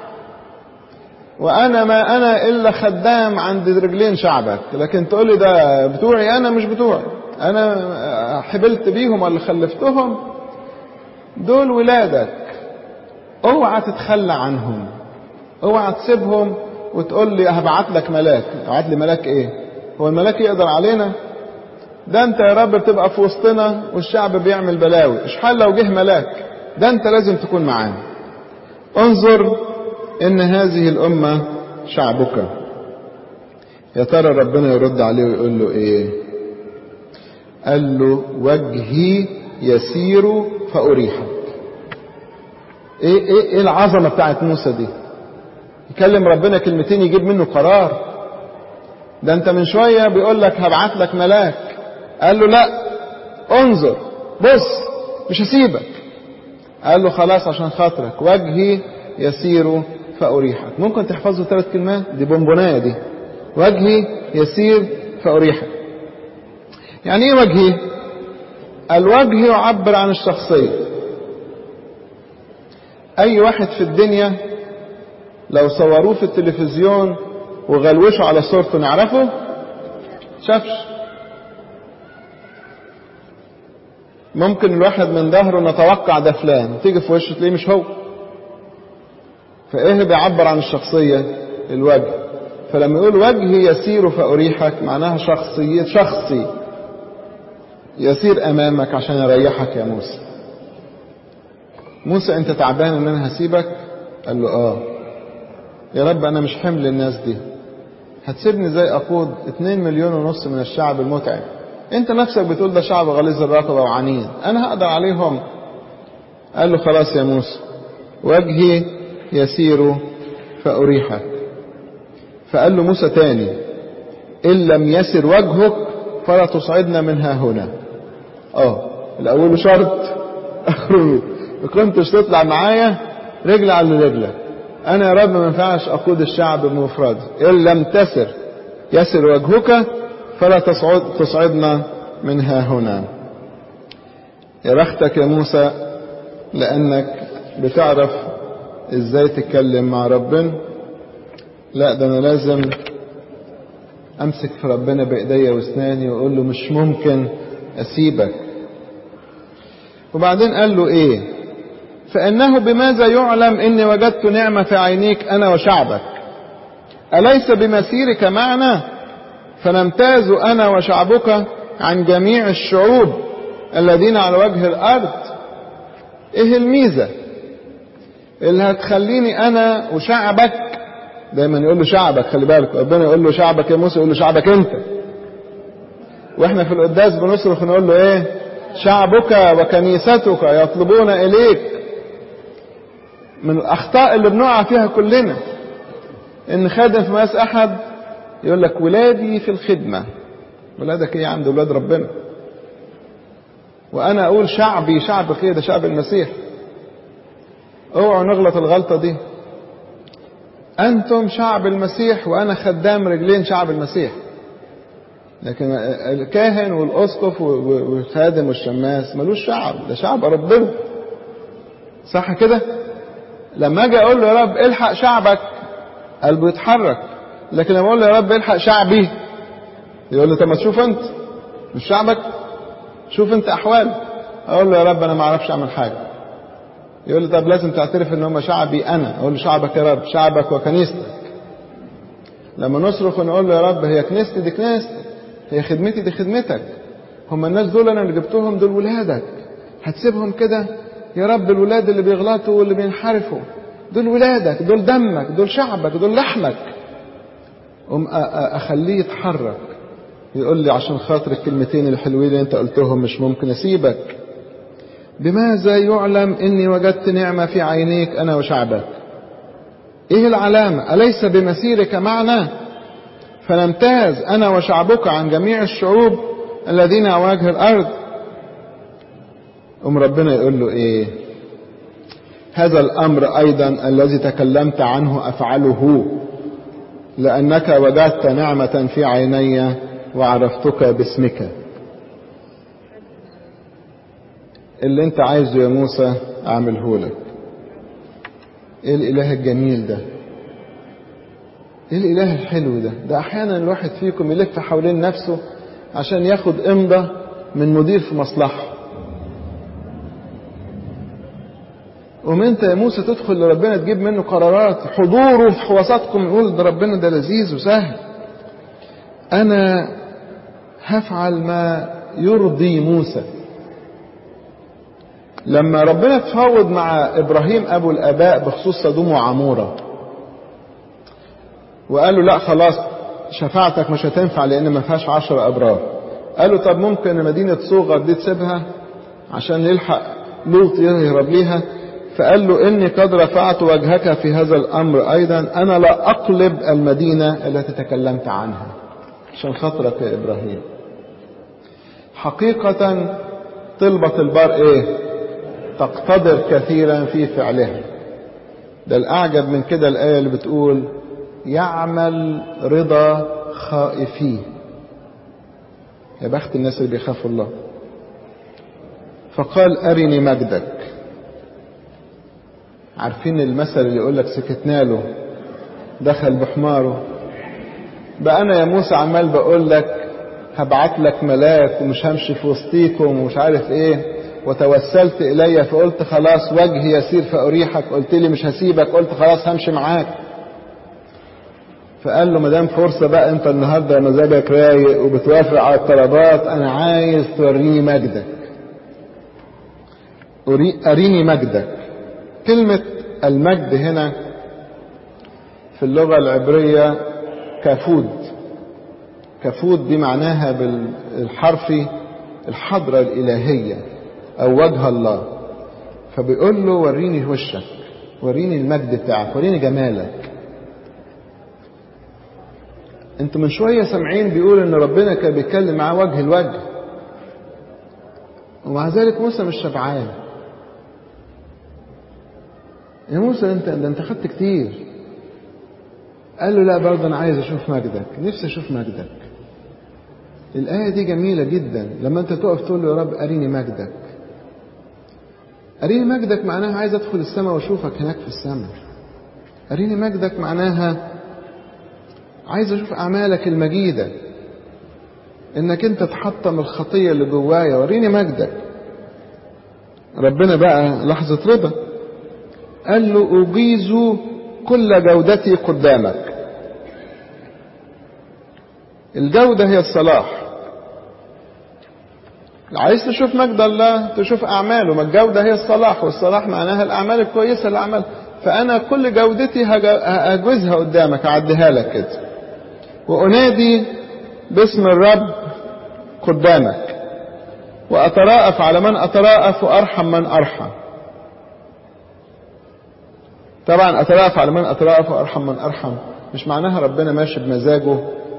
وانا ما انا الا خدام عند رجلين شعبك لكن تقول لي ده بتوعي انا مش بتوعي انا حبلت بيهم ولا خلفتهم دول ولادك اوعى تتخلى عنهم اوعى تسيبهم وتقول لي هبعت لك ملاك ابعت لي ملاك ايه هو الملاك يقدر علينا ده انت يا رب بتبقى في وسطنا والشعب بيعمل بلاوي اشحال لو جه ملاك ده انت لازم تكون معانا انظر ان هذه الامة شعبك يا ترى ربنا يرد عليه ويقول له ايه قال له وجهي يسير فأريحك ايه ايه ايه العظمة بتاعت موسى دي يكلم ربنا كلمتين يجيب منه قرار ده انت من شوية بيقول لك هبعت لك ملاك قال له لا انظر بص مش هسيبك قال له خلاص عشان خاطرك وجهي يسير فأريحك ممكن تحفظوا ثلاث كلمات دي بونبونايه دي وجهي يسير فأريحك يعني ايه وجهي الوجه يعبر عن الشخصية اي واحد في الدنيا لو صوروه في التلفزيون وغلوشوا على صورته نعرفه شافش ممكن الواحد من ظهره نتوقع ده فلان تيجي في وشه تلاقيه مش هو فايه بيعبر عن الشخصية الوجه فلما يقول وجهي يسير فأريحك معناها شخصية شخصي يسير أمامك عشان يريحك يا موسى موسى أنت تعبان إن أنا هسيبك قال له آه يا رب أنا مش حمل الناس دي هتسيبني زي أقود اتنين مليون ونص من الشعب المتعب أنت نفسك بتقول ده شعب غليظ الرقبة وعنيد أنا هقدر عليهم قال له خلاص يا موسى وجهي يسير فأريحك فقال له موسى تاني إن لم يسر وجهك فلا تصعدنا منها هنا اه الأول شرط آخره ما كنتش تطلع معايا رجل على رجلك أنا يا رب ما ينفعش أقود الشعب بمفردي إن لم تسر يسر وجهك فلا تصعد تصعدنا منها هنا يا بختك يا موسى لأنك بتعرف ازاي تتكلم مع ربنا لا ده انا لازم امسك في ربنا بايديا واسناني واقول له مش ممكن اسيبك وبعدين قال له ايه فانه بماذا يعلم اني وجدت نعمه في عينيك انا وشعبك اليس بمسيرك معنا فنمتاز انا وشعبك عن جميع الشعوب الذين على وجه الارض ايه الميزه اللي هتخليني انا وشعبك دايما يقول له شعبك خلي بالك ربنا يقول له شعبك يا موسى يقول له شعبك انت واحنا في القداس بنصرخ نقول له ايه شعبك وكنيستك يطلبون اليك من الاخطاء اللي بنقع فيها كلنا ان خادم في ماس احد يقول لك ولادي في الخدمه ولادك ايه عند ولاد ربنا وانا اقول شعبي شعبك ايه ده شعب المسيح اوعوا نغلط الغلطه دي انتم شعب المسيح وانا خدام رجلين شعب المسيح لكن الكاهن والاسقف والخادم والشماس ملوش شعب ده شعب ربنا صح كده لما اجي اقول له يا رب الحق شعبك قلبه يتحرك لكن لما اقول له يا رب الحق شعبي يقول لي طب ما تشوف انت مش شعبك شوف انت احوالك اقول له يا رب انا ما اعرفش اعمل حاجه يقول لي طب لازم تعترف ان هم شعبي انا اقول له شعبك يا رب شعبك وكنيستك لما نصرخ ونقول له يا رب هي كنيستي دي كنيستك هي خدمتي دي خدمتك هم الناس دول انا اللي جبتهم دول ولادك هتسيبهم كده يا رب الولاد اللي بيغلطوا واللي بينحرفوا دول ولادك دول دمك دول شعبك دول لحمك أم اخليه يتحرك يقول لي عشان خاطر الكلمتين الحلوين اللي انت قلتهم مش ممكن اسيبك بماذا يعلم اني وجدت نعمه في عينيك انا وشعبك ايه العلامه اليس بمسيرك معنا فنمتاز انا وشعبك عن جميع الشعوب الذين على وجه الارض ام ربنا يقول له ايه هذا الامر ايضا الذي تكلمت عنه افعله لانك وجدت نعمه في عيني وعرفتك باسمك اللي انت عايزه يا موسى اعمله لك ايه الاله الجميل ده ايه الاله الحلو ده ده احيانا الواحد فيكم يلف حوالين نفسه عشان ياخد امضة من مدير في مصلحة قوم انت يا موسى تدخل لربنا تجيب منه قرارات حضوره في وسطكم يقول ده ربنا ده لذيذ وسهل انا هفعل ما يرضي موسى لما ربنا تفاوض مع ابراهيم ابو الاباء بخصوص سدوم وعموره وقال له لا خلاص شفاعتك مش هتنفع لان ما فيهاش عشر ابرار قال له طب ممكن مدينه صوغر دي تسيبها عشان يلحق لوط يهرب ليها فقال له اني قد رفعت وجهك في هذا الامر ايضا انا لا اقلب المدينه التي تكلمت عنها عشان خاطرك يا ابراهيم حقيقه طلبه البار ايه تقتدر كثيرا في فعلها ده الأعجب من كده الآية اللي بتقول يعمل رضا خائفيه يا بخت الناس اللي بيخافوا الله فقال أرني مجدك عارفين المثل اللي يقول لك سكتنا له دخل بحماره بقى أنا يا موسى عمال بقول لك هبعت لك ملاك ومش همشي في وسطيكم ومش عارف ايه وتوسلت إلي فقلت خلاص وجهي يسير فأريحك قلت لي مش هسيبك قلت خلاص همشي معاك فقال له مدام فرصة بقى انت النهاردة مزاجك رايق وبتوافق على الطلبات انا عايز توريني مجدك أريني مجدك كلمة المجد هنا في اللغة العبرية كفود كفود دي معناها بالحرفي الحضرة الإلهية أو وجه الله فبيقول له وريني وشك وريني المجد بتاعك وريني جمالك انتوا من شوية سامعين بيقول ان ربنا كان بيتكلم معاه وجه الوجه ومع ذلك موسى مش شبعان يا موسى انت ده انت خدت كتير قال له لا برضه انا عايز اشوف مجدك نفسي اشوف مجدك الآية دي جميلة جدا لما أنت تقف تقول له يا رب أريني مجدك أريني مجدك معناها عايز أدخل السماء وأشوفك هناك في السماء أريني مجدك معناها عايز أشوف أعمالك المجيدة إنك أنت تحطم الخطية اللي جوايا وريني مجدك ربنا بقى لحظة رضا قال له أجيز كل جودتي قدامك الجودة هي الصلاح عايز تشوف مجد الله تشوف أعماله ما الجودة هي الصلاح والصلاح معناها الأعمال الكويسة اللي عمل فأنا كل جودتي هجوزها قدامك أعديها لك كده وأنادي باسم الرب قدامك وأتراءف على من أتراءف وأرحم من أرحم طبعا أتراءف على من أتراءف وأرحم من أرحم مش معناها ربنا ماشي بمزاجه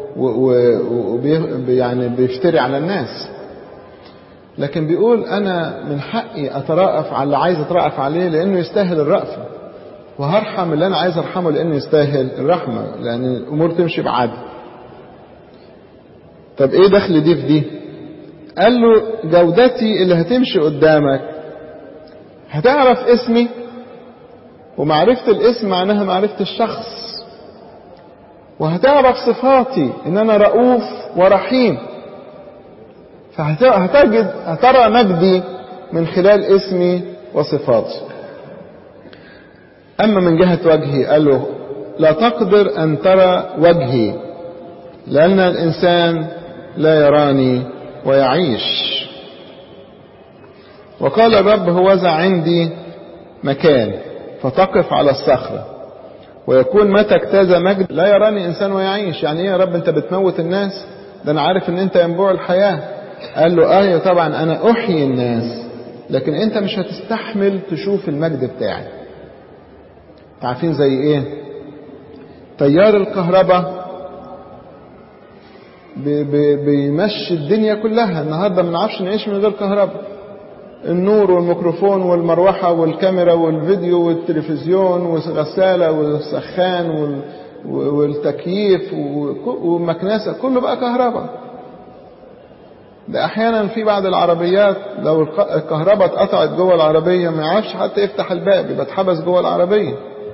وبي يعني بيفتري على الناس لكن بيقول أنا من حقي أتراءف على اللي عايز أتراءف عليه لأنه يستاهل الرأفة وهرحم اللي أنا عايز أرحمه لأنه يستاهل الرحمة لأن الأمور تمشي بعدل طب إيه دخل دي في دي قال له جودتي اللي هتمشي قدامك هتعرف اسمي ومعرفة الاسم معناها معرفة الشخص وهتعرف صفاتي ان انا رؤوف ورحيم فهتجد هترى مجدي من خلال اسمي وصفاتي اما من جهة وجهي قال له لا تقدر ان ترى وجهي لان الانسان لا يراني ويعيش وقال الرب هوذا عندي مكان فتقف على الصخرة ويكون متى اجتاز مجد لا يراني إنسان ويعيش يعني إيه يا رب أنت بتموت الناس ده أنا عارف أن أنت ينبوع الحياة قال له آه طبعا أنا أحيي الناس لكن أنت مش هتستحمل تشوف المجد بتاعي عارفين زي إيه تيار الكهرباء بيمشي الدنيا كلها النهارده ما نعرفش نعيش من غير كهرباء النور والميكروفون والمروحة والكاميرا والفيديو والتلفزيون والغسالة والسخان والتكييف والمكنسة كله بقى كهرباء ده أحيانا في بعض العربيات لو الكهرباء اتقطعت جوه العربية ما يعرفش حتى يفتح الباب يبقى اتحبس جوه العربية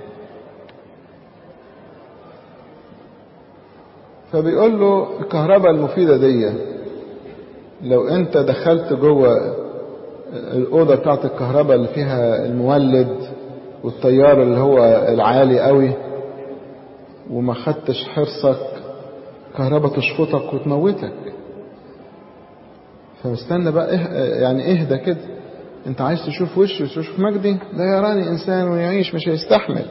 فبيقول له الكهرباء المفيدة دي لو انت دخلت جوه الأوضة بتاعت الكهرباء اللي فيها المولد والتيار اللي هو العالي قوي وما خدتش حرصك كهرباء تشفطك وتموتك فاستنى بقى إه يعني اهدى كده انت عايز تشوف وشي وتشوف مجدي لا يراني انسان ويعيش مش هيستحمل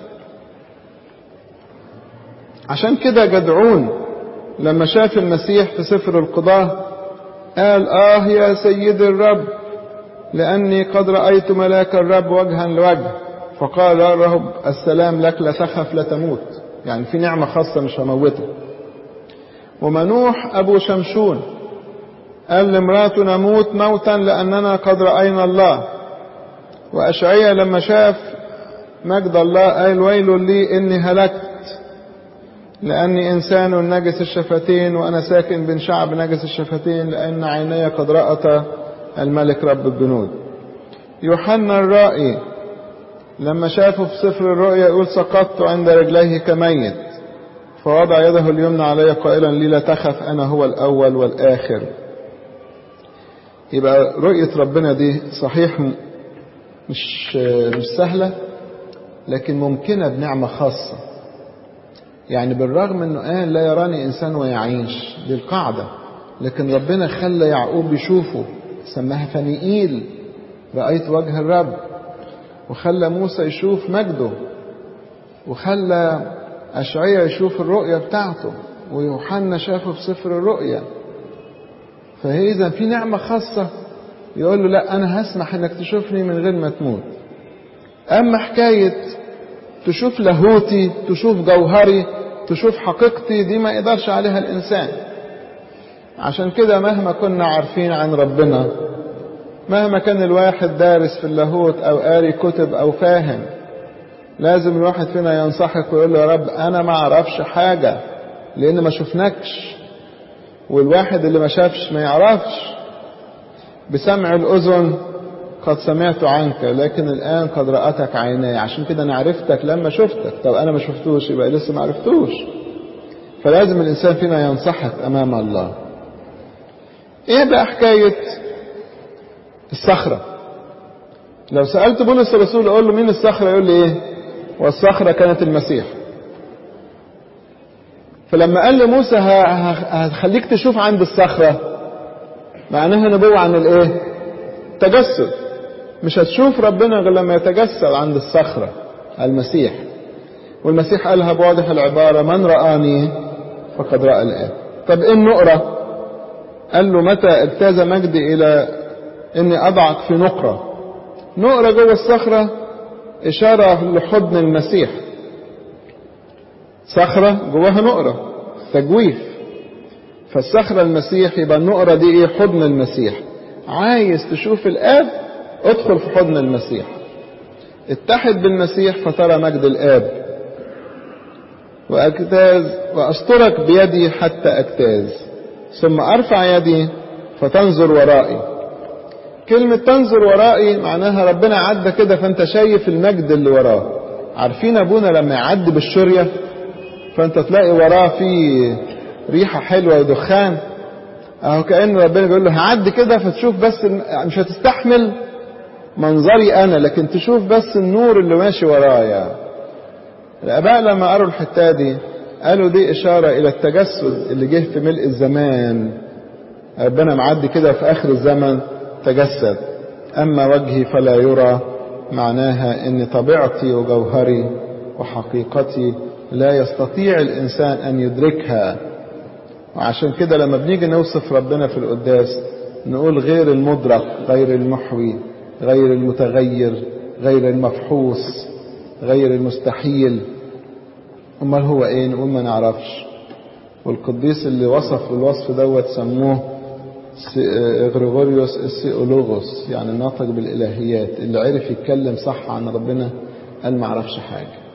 عشان كده جدعون لما شاف المسيح في سفر القضاة قال اه يا سيد الرب لأني قد رأيت ملاك الرب وجها لوجه فقال الرب السلام لك لا تخف لا تموت يعني في نعمة خاصة مش هموته ومنوح أبو شمشون قال لامرأة نموت موتا لأننا قد رأينا الله وأشعية لما شاف مجد الله قال ويل لي إني هلكت لأني إنسان نجس الشفتين وأنا ساكن بين شعب نجس الشفتين لأن عيني قد رأت الملك رب الجنود يوحنا الرائي لما شافه في سفر الرؤيا يقول سقطت عند رجليه كميت فوضع يده اليمنى علي قائلا لي لا تخف أنا هو الأول والآخر يبقى رؤية ربنا دي صحيح مش مش سهلة لكن ممكنة بنعمة خاصة يعني بالرغم انه قال لا يراني انسان ويعيش دي القاعدة لكن ربنا خلى يعقوب يشوفه سماها فنيئيل رأيت وجه الرب وخلى موسى يشوف مجده وخلى أشعية يشوف الرؤية بتاعته ويوحنا شافه في سفر الرؤيا فهي إذا في نعمة خاصة يقول له لا أنا هسمح إنك تشوفني من غير ما تموت أما حكاية تشوف لاهوتي تشوف جوهري تشوف حقيقتي دي ما يقدرش عليها الإنسان عشان كده مهما كنا عارفين عن ربنا مهما كان الواحد دارس في اللاهوت أو قاري كتب أو فاهم لازم الواحد فينا ينصحك ويقول له يا رب أنا ما أعرفش حاجة لأن ما شفناكش والواحد اللي ما شافش ما يعرفش بسمع الأذن قد سمعت عنك لكن الآن قد رأتك عيناي عشان كده أنا عرفتك لما شفتك طب أنا ما شفتوش يبقى لسه ما عرفتوش فلازم الإنسان فينا ينصحك أمام الله إيه بقى حكاية الصخرة لو سألت بولس الرسول أقول له مين الصخرة يقول لي إيه والصخرة كانت المسيح فلما قال لموسى هخليك تشوف عند الصخرة معناها نبوة عن الايه تجسد مش هتشوف ربنا غير لما يتجسد عند الصخرة المسيح والمسيح قالها بواضح العبارة من رآني فقد رأى الآب طب ايه النقرة قال له متى اجتاز مجدي الى اني اضعك في نقرة نقرة جوه الصخرة اشارة لحضن المسيح صخرة جواها نقرة تجويف فالصخرة المسيح يبقى النقرة دي ايه حضن المسيح عايز تشوف الاب ادخل في حضن المسيح اتحد بالمسيح فترى مجد الاب واجتاز واسترك بيدي حتى اجتاز ثم ارفع يدي فتنظر ورائي كلمة تنظر ورائي معناها ربنا عدى كده فانت شايف المجد اللي وراه عارفين ابونا لما يعدي بالشرية فانت تلاقي وراه في ريحة حلوة ودخان اهو كأن ربنا بيقول له هعدي كده فتشوف بس مش هتستحمل منظري انا لكن تشوف بس النور اللي ماشي ورايا الاباء لما قروا الحتة دي قالوا دي اشارة الى التجسد اللي جه في ملء الزمان ربنا معدي كده في اخر الزمن تجسد اما وجهي فلا يرى معناها ان طبيعتي وجوهري وحقيقتي لا يستطيع الإنسان أن يدركها وعشان كده لما بنيجي نوصف ربنا في القداس نقول غير المدرك غير المحوي غير المتغير غير المفحوص غير المستحيل امال هو ايه نقول ما نعرفش والقديس اللي وصف الوصف دوت سموه غريغوريوس السيولوغوس يعني الناطق بالالهيات اللي عرف يتكلم صح عن ربنا قال ما عرفش حاجه